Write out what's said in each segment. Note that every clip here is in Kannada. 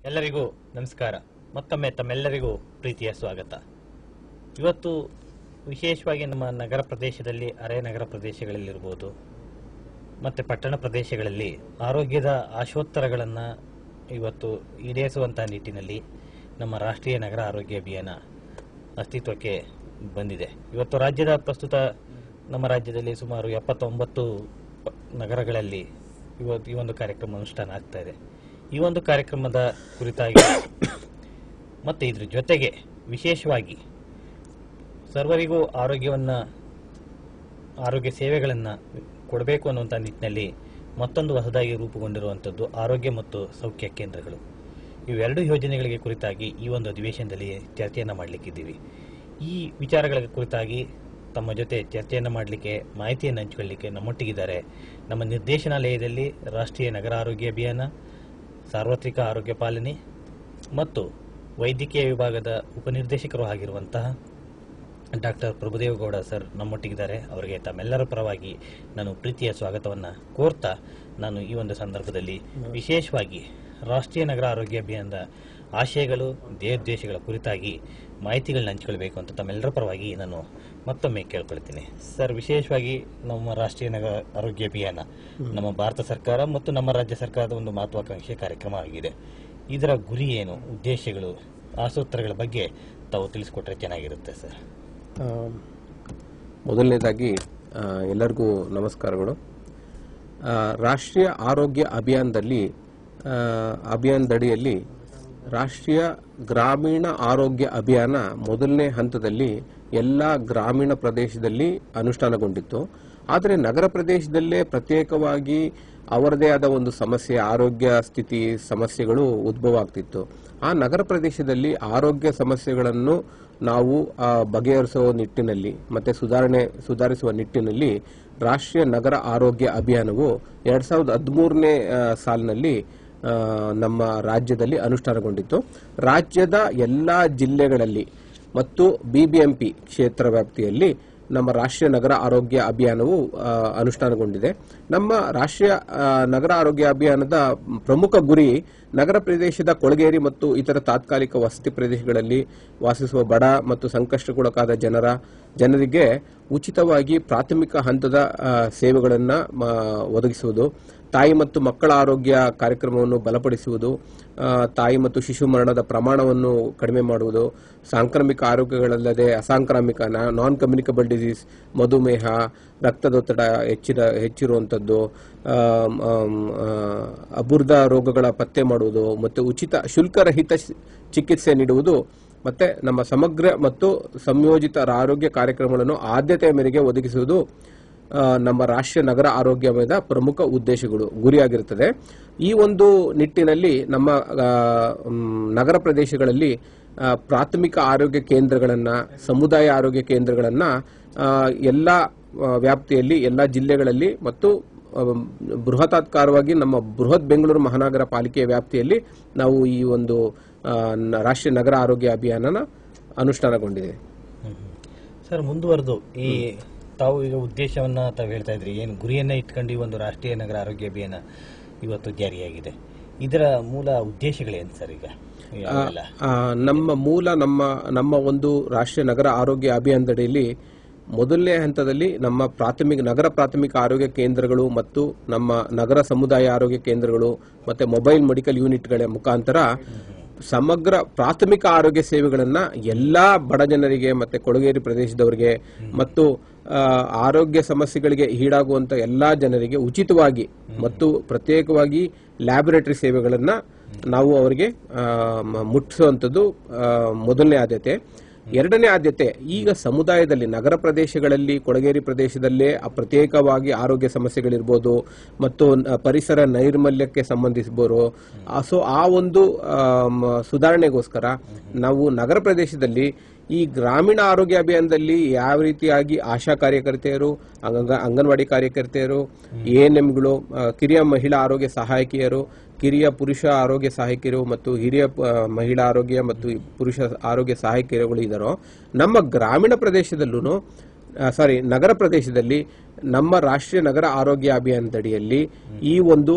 ಎಲ್ಲರಿಗೂ ನಮಸ್ಕಾರ ಮತ್ತೊಮ್ಮೆ ತಮ್ಮೆಲ್ಲರಿಗೂ ಪ್ರೀತಿಯ ಸ್ವಾಗತ ಇವತ್ತು ವಿಶೇಷವಾಗಿ ನಮ್ಮ ನಗರ ಪ್ರದೇಶದಲ್ಲಿ ಅರೆ ನಗರ ಪ್ರದೇಶಗಳಲ್ಲಿರ್ಬೋದು ಮತ್ತು ಪಟ್ಟಣ ಪ್ರದೇಶಗಳಲ್ಲಿ ಆರೋಗ್ಯದ ಆಶೋತ್ತರಗಳನ್ನು ಇವತ್ತು ಈಡೇರಿಸುವಂಥ ನಿಟ್ಟಿನಲ್ಲಿ ನಮ್ಮ ರಾಷ್ಟ್ರೀಯ ನಗರ ಆರೋಗ್ಯ ಅಭಿಯಾನ ಅಸ್ತಿತ್ವಕ್ಕೆ ಬಂದಿದೆ ಇವತ್ತು ರಾಜ್ಯದ ಪ್ರಸ್ತುತ ನಮ್ಮ ರಾಜ್ಯದಲ್ಲಿ ಸುಮಾರು ಎಪ್ಪತ್ತೊಂಬತ್ತು ಪ- ನಗರಗಳಲ್ಲಿ ಇವತ್ತು ಈ ಒಂದು ಕಾರ್ಯಕ್ರಮ ಅನುಷ್ಠಾನ ಆಗ್ತಾ ಇದೆ ಈ ಒಂದು ಕಾರ್ಯಕ್ರಮದ ಕುರಿತಾಗಿ ಮತ್ತು ಇದ್ರ ಜೊತೆಗೆ ವಿಶೇಷವಾಗಿ ಸರ್ವರಿಗೂ ಆರೋಗ್ಯವನ್ನು ಆರೋಗ್ಯ ಸೇವೆಗಳನ್ನು ಕೊಡಬೇಕು ಅನ್ನುವಂಥ ನಿಟ್ಟಿನಲ್ಲಿ ಮತ್ತೊಂದು ಹೊಸದಾಗಿ ರೂಪುಗೊಂಡಿರುವಂಥದ್ದು ಆರೋಗ್ಯ ಮತ್ತು ಸೌಖ್ಯ ಕೇಂದ್ರಗಳು ಇವೆರಡು ಯೋಜನೆಗಳಿಗೆ ಕುರಿತಾಗಿ ಈ ಒಂದು ಅಧಿವೇಶನದಲ್ಲಿ ಚರ್ಚೆಯನ್ನು ಮಾಡಲಿಕ್ಕಿದ್ದೀವಿ ಈ ವಿಚಾರಗಳ ಕುರಿತಾಗಿ ತಮ್ಮ ಜೊತೆ ಚರ್ಚೆಯನ್ನು ಮಾಡಲಿಕ್ಕೆ ಮಾಹಿತಿಯನ್ನು ಹಂಚಿಕೊಳ್ಳಲಿಕ್ಕೆ ನಮ್ಮೊಟ್ಟಿಗಿದ್ದಾರೆ ನಮ್ಮ ನಿರ್ದೇಶನಾಲಯದಲ್ಲಿ ರಾಷ್ಟ್ರೀಯ ನಗರ ಆರೋಗ್ಯ ಅಭಿಯಾನ ಸಾರ್ವತ್ರಿಕ ಆರೋಗ್ಯ ಪಾಲನೆ ಮತ್ತು ವೈದ್ಯಕೀಯ ವಿಭಾಗದ ಉಪನಿರ್ದೇಶಕರು ಆಗಿರುವಂತಹ ಡಾಕ್ಟರ್ ಪ್ರಭುದೇವಗೌಡ ಸರ್ ನಮ್ಮೊಟ್ಟಿಗಿದ್ದಾರೆ ಅವರಿಗೆ ತಮ್ಮೆಲ್ಲರ ಪರವಾಗಿ ನಾನು ಪ್ರೀತಿಯ ಸ್ವಾಗತವನ್ನು ಕೋರ್ತಾ ನಾನು ಈ ಒಂದು ಸಂದರ್ಭದಲ್ಲಿ ವಿಶೇಷವಾಗಿ ರಾಷ್ಟ್ರೀಯ ನಗರ ಆರೋಗ್ಯ ಅಭಿಯಾನದ ಆಶಯಗಳು ಧ್ಯೇಯೋದ್ದೇಶಗಳ ಕುರಿತಾಗಿ ಮಾಹಿತಿಗಳನ್ನ ಹಂಚಿಕೊಳ್ಬೇಕು ಅಂತ ತಮ್ಮೆಲ್ಲರ ಪರವಾಗಿ ನಾನು ಮತ್ತೊಮ್ಮೆ ಕೇಳ್ಕೊಳ್ತೀನಿ ಸರ್ ವಿಶೇಷವಾಗಿ ನಮ್ಮ ರಾಷ್ಟ್ರೀಯ ನಗರ ಆರೋಗ್ಯ ಅಭಿಯಾನ ನಮ್ಮ ಭಾರತ ಸರ್ಕಾರ ಮತ್ತು ನಮ್ಮ ರಾಜ್ಯ ಸರ್ಕಾರದ ಒಂದು ಮಹತ್ವಾಕಾಂಕ್ಷೆ ಕಾರ್ಯಕ್ರಮ ಆಗಿದೆ ಇದರ ಗುರಿ ಏನು ಉದ್ದೇಶಗಳು ಆಸೂತ್ರಗಳ ಬಗ್ಗೆ ತಾವು ತಿಳಿಸ್ಕೊಟ್ರೆ ಚೆನ್ನಾಗಿರುತ್ತೆ ಸರ್ ಆ, ಮೊದಲನೇದಾಗಿ ಆ, ಎಲ್ಲರಿಗೂ ನಮಸ್ಕಾರಗಳು ಆ, ರಾಷ್ಟ್ರೀಯ ಆರೋಗ್ಯ ಅಭಿಯಾನದಲ್ಲಿ ಆ, ಅಭಿಯಾನದಡಿಯಲ್ಲಿ ರಾಷ್ಟ್ರೀಯ ಗ್ರಾಮೀಣ ಆರೋಗ್ಯ ಅಭಿಯಾನ ಮೊದಲನೇ ಹಂತದಲ್ಲಿ ಎಲ್ಲ ಗ್ರಾಮೀಣ ಪ್ರದೇಶದಲ್ಲಿ ಅನುಷ್ಠಾನಗೊಂಡಿತ್ತು ಆದರೆ ನಗರ ಪ್ರದೇಶದಲ್ಲೇ ಪ್ರತ್ಯೇಕವಾಗಿ ಅವರದೇ ಆದ ಒಂದು ಸಮಸ್ಯೆ ಆರೋಗ್ಯ ಸ್ಥಿತಿ ಸಮಸ್ಯೆಗಳು ಉದ್ಭವ ಆಗ್ತಿತ್ತು ಆ ನಗರ ಪ್ರದೇಶದಲ್ಲಿ ಆರೋಗ್ಯ ಸಮಸ್ಯೆಗಳನ್ನು ನಾವು ಆ, ಬಗೆಹರಿಸುವ ನಿಟ್ಟಿನಲ್ಲಿ ಮತ್ತೆ ಸುಧಾರಣೆ ಸುಧಾರಿಸುವ ನಿಟ್ಟಿನಲ್ಲಿ ರಾಷ್ಟ್ರೀಯ ನಗರ ಆರೋಗ್ಯ ಅಭಿಯಾನವು ಎರಡ್ ಸಾವಿರದ ಹದಿಮೂರನೇ ಸಾಲಿನಲ್ಲಿ ಆ, ನಮ್ಮ ರಾಜ್ಯದಲ್ಲಿ ಅನುಷ್ಠಾನಗೊಂಡಿತ್ತು ರಾಜ್ಯದ ಎಲ್ಲಾ ಜಿಲ್ಲೆಗಳಲ್ಲಿ ಮತ್ತು ಬಿಬಿಎಂಪಿ ಕ್ಷೇತ್ರ ವ್ಯಾಪ್ತಿಯಲ್ಲಿ ನಮ್ಮ ರಾಷ್ಟ್ರೀಯ ನಗರ ಆರೋಗ್ಯ ಅಭಿಯಾನವು ಆ, ಅನುಷ್ಠಾನಗೊಂಡಿದೆ ನಮ್ಮ ರಾಷ್ಟ್ರೀಯ ಆ, ನಗರ ಆರೋಗ್ಯ ಅಭಿಯಾನದ ಪ್ರಮುಖ ಗುರಿ ನಗರ ಪ್ರದೇಶದ ಕೊಳಗೇರಿ ಮತ್ತು ಇತರ ತಾತ್ಕಾಲಿಕ ವಸತಿ ಪ್ರದೇಶಗಳಲ್ಲಿ ವಾಸಿಸುವ ಬಡ ಮತ್ತು ಸಂಕಷ್ಟಕ್ಕೊಳಗಾದ ಜನರ ಜನರಿಗೆ ಉಚಿತವಾಗಿ ಪ್ರಾಥಮಿಕ ಹಂತದ ಸೇವೆಗಳನ್ನು ಒದಗಿಸುವುದು ತಾಯಿ ಮತ್ತು ಮಕ್ಕಳ ಆರೋಗ್ಯ ಕಾರ್ಯಕ್ರಮವನ್ನು ಬಲಪಡಿಸುವುದು ಆ, ತಾಯಿ ಮತ್ತು ಶಿಶು ಮರಣದ ಪ್ರಮಾಣವನ್ನು ಕಡಿಮೆ ಮಾಡುವುದು ಸಾಂಕ್ರಾಮಿಕ ಆರೋಗ್ಯಗಳಲ್ಲದೆ ಅಸಾಂಕ್ರಾಮಿಕ ನಾನ್ ಕಮ್ಯುನಿಕಬಲ್ ಡಿಸೀಸ್ ಮಧುಮೇಹ ರಕ್ತದೊತ್ತಡ ಹೆಚ್ಚಿದ ಹೆಚ್ಚಿರುವಂಥದ್ದು ಆಮ್, ಆಮ್, ಆ, ಅಬುರ್ದ ರೋಗಗಳ ಪತ್ತೆ ಮಾಡುವುದು ಮತ್ತು ಉಚಿತ ಶುಲ್ಕರಹಿತ ಶಿ- ಚಿಕಿತ್ಸೆ ನೀಡುವುದು ಮತ್ತೆ ನಮ್ಮ ಸಮಗ್ರ ಮತ್ತು ಸಂಯೋಜಿತ ಆರೋಗ್ಯ ಕಾರ್ಯಕ್ರಮಗಳನ್ನು ಆದ್ಯತೆಯ ಮೇರೆಗೆ ಒದಗಿಸುವುದು ಆ, ನಮ್ಮ ರಾಷ್ಟ್ರೀಯ ನಗರ ಆರೋಗ್ಯದ ಪ್ರಮುಖ ಉದ್ದೇಶಗಳು ಗುರಿಯಾಗಿರುತ್ತದೆ ಈ ಒಂದು ನಿಟ್ಟಿನಲ್ಲಿ ನಮ್ಮ ಆ, ಮ್, ನಗರ ಪ್ರದೇಶಗಳಲ್ಲಿ ಆ, ಪ್ರಾಥಮಿಕ ಆರೋಗ್ಯ ಕೇಂದ್ರಗಳನ್ನ ಸಮುದಾಯ ಆರೋಗ್ಯ ಕೇಂದ್ರಗಳನ್ನ ಆ, ಎಲ್ಲ ಆ, ವ್ಯಾಪ್ತಿಯಲ್ಲಿ ಎಲ್ಲ ಜಿಲ್ಲೆಗಳಲ್ಲಿ ಮತ್ತು ಆ, ಬೃಹತಾತ್ಕಾರವಾಗಿ ನಮ್ಮ ಬೃಹತ್ ಬೆಂಗಳೂರು ಮಹಾನಗರ ಪಾಲಿಕೆಯ ವ್ಯಾಪ್ತಿಯಲ್ಲಿ ನಾವು ಈ ಒಂದು ಆ, ನ- ರಾಷ್ಟ್ರೀಯ ನಗರ ಆರೋಗ್ಯ ಅಭಿಯಾನನ ಅನುಷ್ಠಾನಗೊಂಡಿದೆ ಸರ್ ಮುಂದುವರೆದು ಈ ತಾವು ಈಗ ಉದ್ದೇಶವನ್ನ ತಾವು ಹೇಳ್ತಾ ಇದ್ರಿ ಏನು ಗುರಿಯನ್ನ ಇಟ್ಕೊಂಡು ಈ ಒಂದು ರಾಷ್ಟ್ರೀಯ ನಗರ ಆರೋಗ್ಯ ಅಭಿಯಾನ ಇವತ್ತು ಜಾರಿಯಾಗಿದೆ ಇದರ ಮೂಲ ಉದ್ದೇಶಗಳೇನು ಸರ್ ಈಗ ಯಾವೆಲ್ಲ? ಆ, ನಮ್ಮ ಮೂಲ ನಮ್ಮ ನಮ್ಮ ಒಂದು ರಾಷ್ಟ್ರೀಯ ನಗರ ಆರೋಗ್ಯ ಅಭಿಯಾನದಡಿಯಲ್ಲಿ ಮೊದಲನೇ ಹಂತದಲ್ಲಿ ನಮ್ಮ ಪ್ರಾಥಮಿಕ ನಗರ ಪ್ರಾಥಮಿಕ ಆರೋಗ್ಯ ಕೇಂದ್ರಗಳು ಮತ್ತು ನಮ್ಮ ನಗರ ಸಮುದಾಯ ಆರೋಗ್ಯ ಕೇಂದ್ರಗಳು ಮತ್ತೆ ಮೊಬೈಲ್ ಮೆಡಿಕಲ್ ಯೂನಿಟ್ಗಳ ಮುಖಾಂತರ ಸಮಗ್ರ ಪ್ರಾಥಮಿಕ ಆರೋಗ್ಯ ಸೇವೆಗಳನ್ನ ಎಲ್ಲಾ ಬಡ ಜನರಿಗೆ ಮತ್ತೆ ಕೊಳಗೇರಿ ಪ್ರದೇಶದವರಿಗೆ ಮತ್ತು ಆ, ಆರೋಗ್ಯ ಸಮಸ್ಯೆಗಳಿಗೆ ಈಡಾಗುವಂತ ಎಲ್ಲಾ ಜನರಿಗೆ ಉಚಿತವಾಗಿ ಮತ್ತು ಪ್ರತ್ಯೇಕವಾಗಿ ಲ್ಯಾಬೊರೇಟರಿ ಸೇವೆಗಳನ್ನ ನಾವು ಅವರಿಗೆ ಆ, ಮ- ಮುಟ್ಟಿಸುವಂಥದ್ದು ಆ, ಮೊದಲನೇ ಆದ್ಯತೆ ಎರಡನೇ ಆದ್ಯತೆ ಈಗ ಸಮುದಾಯದಲ್ಲಿ ನಗರ ಪ್ರದೇಶಗಳಲ್ಲಿ ಕೊಳಗೇರಿ ಪ್ರದೇಶದಲ್ಲೇ ಆ ಪ್ರತ್ಯೇಕವಾಗಿ ಆರೋಗ್ಯ ಸಮಸ್ಯೆಗಳಿರ್ಬೋದು ಮತ್ತು ನ- ಪರಿಸರ ನೈರ್ಮಲ್ಯಕ್ಕೆ ಸಂಬಂಧಿಸಬಹುದು ಸೊ ಆ ಒಂದು ಆಮ್, ಸುಧಾರಣೆಗೋಸ್ಕರ ನಾವು ನಗರ ಪ್ರದೇಶದಲ್ಲಿ ಈ ಗ್ರಾಮೀಣ ಆರೋಗ್ಯ ಅಭಿಯಾನದಲ್ಲಿ ಯಾವ ರೀತಿಯಾಗಿ ಆಶಾ ಕಾರ್ಯಕರ್ತೆಯರು ಅಂಗ- ಅಂಗನವಾಡಿ ಕಾರ್ಯಕರ್ತೆಯರು ಎಎನ್ಎಂಗಳು ಕಿರಿಯ ಮಹಿಳಾ ಆರೋಗ್ಯ ಸಹಾಯಕಿಯರು ಕಿರಿಯ ಪುರುಷ ಆರೋಗ್ಯ ಸಹಾಯಕಿಯರು ಮತ್ತು ಹಿರಿಯ ಆ, ಮಹಿಳಾ ಆರೋಗ್ಯ ಮತ್ತು ಪುರುಷ ಆರೋಗ್ಯ ಸಹಾಯಕಿಯರುಗಳು ಇದ್ದಾರೋ ನಮ್ಮ ಗ್ರಾಮೀಣ ಪ್ರದೇಶದಲ್ಲೂ ಸಾರಿ ನಗರ ಪ್ರದೇಶದಲ್ಲಿ ನಮ್ಮ ರಾಷ್ಟ್ರೀಯ ನಗರ ಆರೋಗ್ಯ ಅಭಿಯಾನದಡಿಯಲ್ಲಿ ಈ ಒಂದು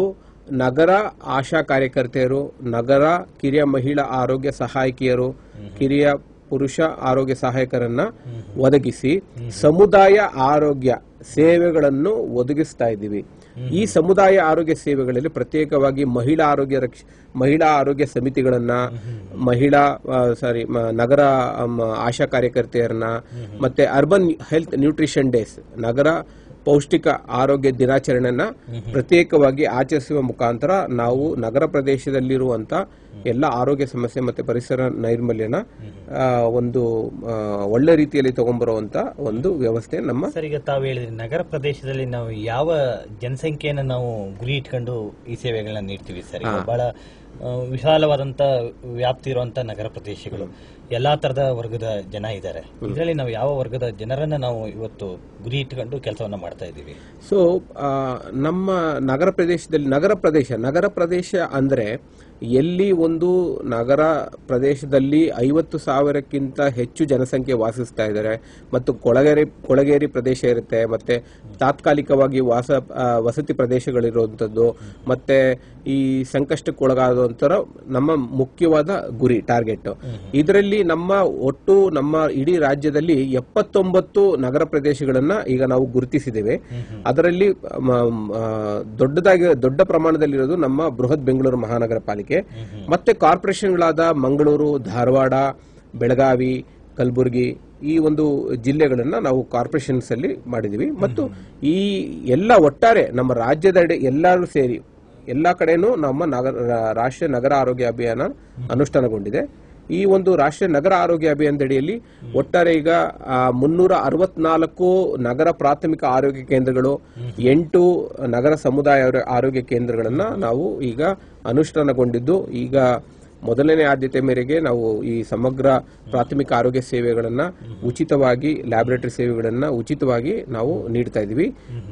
ನಗರ ಆಶಾ ಕಾರ್ಯಕರ್ತೆಯರು ನಗರ ಕಿರಿಯ ಮಹಿಳಾ ಆರೋಗ್ಯ ಸಹಾಯಕಿಯರು ಕಿರಿಯ ಪುರುಷ ಆರೋಗ್ಯ ಸಹಾಯಕರನ್ನ ಒದಗಿಸಿ ಸಮುದಾಯ ಆರೋಗ್ಯ ಸೇವೆಗಳನ್ನು ಒದಗಿಸ್ತಾ ಇದ್ದೀವಿ ಈ ಸಮುದಾಯ ಆರೋಗ್ಯ ಸೇವೆಗಳಲ್ಲಿ ಪ್ರತ್ಯೇಕವಾಗಿ ಮಹಿಳಾ ಆರೋಗ್ಯ ರಕ್ಷ ಮಹಿಳಾ ಆರೋಗ್ಯ ಸಮಿತಿಗಳನ್ನ ಮಹಿಳಾ ಸಾರಿ ನಗರ ಅಮ್, ಆಶಾ ಕಾರ್ಯಕರ್ತೆಯರನ್ನ ಮತ್ತೆ ಅರ್ಬನ್ ಹೆಲ್ತ್ ನ್ಯೂಟ್ರಿಷನ್ ಡೇಸ್ ನಗರ ಪೌಷ್ಟಿಕ ಆರೋಗ್ಯ ದಿನಾಚರಣೆಯನ್ನ ಪ್ರತ್ಯೇಕವಾಗಿ ಆಚರಿಸುವ ಮುಖಾಂತರ ನಾವು ನಗರ ಪ್ರದೇಶದಲ್ಲಿರುವಂತ ಎಲ್ಲ ಆರೋಗ್ಯ ಸಮಸ್ಯೆ ಮತ್ತೆ ಪರಿಸರ ನೈರ್ಮಲ್ಯನ ಆ, ಒಂದು ಆ, ಒಳ್ಳೆ ರೀತಿಯಲ್ಲಿ ತಗೊಂಡ್ಬರುವಂತ ಒಂದು ವ್ಯವಸ್ಥೆ ನಮ್ಮ ಸರ್ ಈಗ ತಾವು ಹೇಳಿದ್ರಿ ನಗರ ಪ್ರದೇಶದಲ್ಲಿ ನಾವು ಯಾವ ಜನಸಂಖ್ಯೆಯನ್ನು ನಾವು ಗುರಿ ಇಟ್ಕೊಂಡು ಈ ಸೇವೆಗಳನ್ನ ನೀಡ್ತೀವಿ ಸರ್ ಈಗ ಬಹಳ ಆ, ವಿಶಾಲವಾದಂತ ವ್ಯಾಪ್ತಿ ಇರುವಂತ ನಗರ ಪ್ರದೇಶಗಳು ಎಲ್ಲಾ ತರದ ವರ್ಗದ ಜನ ಇದ್ದಾರೆ ಇದರಲ್ಲಿ ನಾವು ಯಾವ ವರ್ಗದ ಜನರನ್ನ ನಾವು ಇವತ್ತು ಗುರಿ ಇಟ್ಕೊಂಡು ಕೆಲಸವನ್ನ ಮಾಡ್ತಾ ಇದ್ದೀವಿ ಸೊ ಆ, ನಮ್ಮ ನಗರ ಪ್ರದೇಶದಲ್ಲಿ ನಗರ ಪ್ರದೇಶ ನಗರ ಪ್ರದೇಶ ಅಂದ್ರೆ ಎಲ್ಲಿ ಒಂದು ನಗರ ಪ್ರದೇಶದಲ್ಲಿ ಐವತ್ತು ಸಾವಿರಕ್ಕಿಂತ ಹೆಚ್ಚು ಜನಸಂಖ್ಯೆ ವಾಸಿಸ್ತಾ ಇದ್ದಾರೆ ಮತ್ತು ಕೊಳಗೇರಿ ಕೊಳಗೇರಿ ಪ್ರದೇಶ ಇರುತ್ತೆ ಮತ್ತೆ ತಾತ್ಕಾಲಿಕವಾಗಿ ವಾಸ ಆ, ವಸತಿ ಪ್ರದೇಶಗಳಿರುವಂಥದ್ದು ಮತ್ತೆ ಈ ಸಂಕಷ್ಟಕ್ಕೊಳಗಾದಂತರ ನಮ್ಮ ಮುಖ್ಯವಾದ ಗುರಿ ಟಾರ್ಗೆಟ್ ಇದರಲ್ಲಿ ನಮ್ಮ ಒಟ್ಟು ನಮ್ಮ ಇಡೀ ರಾಜ್ಯದಲ್ಲಿ ಎಪ್ಪತ್ತೊಂಬತ್ತು ನಗರ ಪ್ರದೇಶಗಳನ್ನ ಈಗ ನಾವು ಗುರುತಿಸಿದ್ದೇವೆ ಅದರಲ್ಲಿ ಮ, ಮ, ದೊಡ್ಡದಾಗಿ ದೊಡ್ಡ ಪ್ರಮಾಣದಲ್ಲಿರೋದು ನಮ್ಮ ಬೃಹತ್ ಬೆಂಗಳೂರು ಮಹಾನಗರ ಪಾಲಿಕೆ ಮತ್ತೆ ಕಾರ್ಪೊರೇಷನ್ಗಳಾದ ಮಂಗಳೂರು ಧಾರವಾಡ ಬೆಳಗಾವಿ ಕಲಬುರಗಿ ಈ ಒಂದು ಜಿಲ್ಲೆಗಳನ್ನ ನಾವು ಕಾರ್ಪೊರೇಷನ್ಸ್ ಅಲ್ಲಿ ಮಾಡಿದೀವಿ ಮತ್ತು ಈ ಎಲ್ಲ ಒಟ್ಟಾರೆ ನಮ್ಮ ರಾಜ್ಯದ ಎಲ್ಲರೂ ಸೇರಿ ಎಲ್ಲಾ ಕಡೆನೂ ನಮ್ಮ ನಗರ ರಾ- ರಾಷ್ಟ್ರೀಯ ನಗರ ಆರೋಗ್ಯ ಅಭಿಯಾನ ಅನುಷ್ಠಾನಗೊಂಡಿದೆ ಈ ಒಂದು ರಾಷ್ಟ್ರೀಯ ನಗರ ಆರೋಗ್ಯ ಅಭಿಯಾನದಡಿಯಲ್ಲಿ ಒಟ್ಟಾರೆ ಈಗ ಆ, ಮುನ್ನೂರ ಅರವತ್ನಾಲ್ಕು ನಗರ ಪ್ರಾಥಮಿಕ ಆರೋಗ್ಯ ಕೇಂದ್ರಗಳು ಎಂಟು ನಗರ ಸಮುದಾಯ ಆರೋ- ಆರೋಗ್ಯ ಕೇಂದ್ರಗಳನ್ನ ನಾವು ಈಗ ಅನುಷ್ಠಾನಗೊಂಡಿದ್ದು ಈಗ ಮೊದಲನೇ ಆದ್ಯತೆ ಮೇರೆಗೆ ನಾವು ಈ ಸಮಗ್ರ ಪ್ರಾಥಮಿಕ ಆರೋಗ್ಯ ಸೇವೆಗಳನ್ನ ಉಚಿತವಾಗಿ ಲ್ಯಾಬೊರೇಟರಿ ಸೇವೆಗಳನ್ನ ಉಚಿತವಾಗಿ ನಾವು ನೀಡ್ತಾ ಇದೀವಿ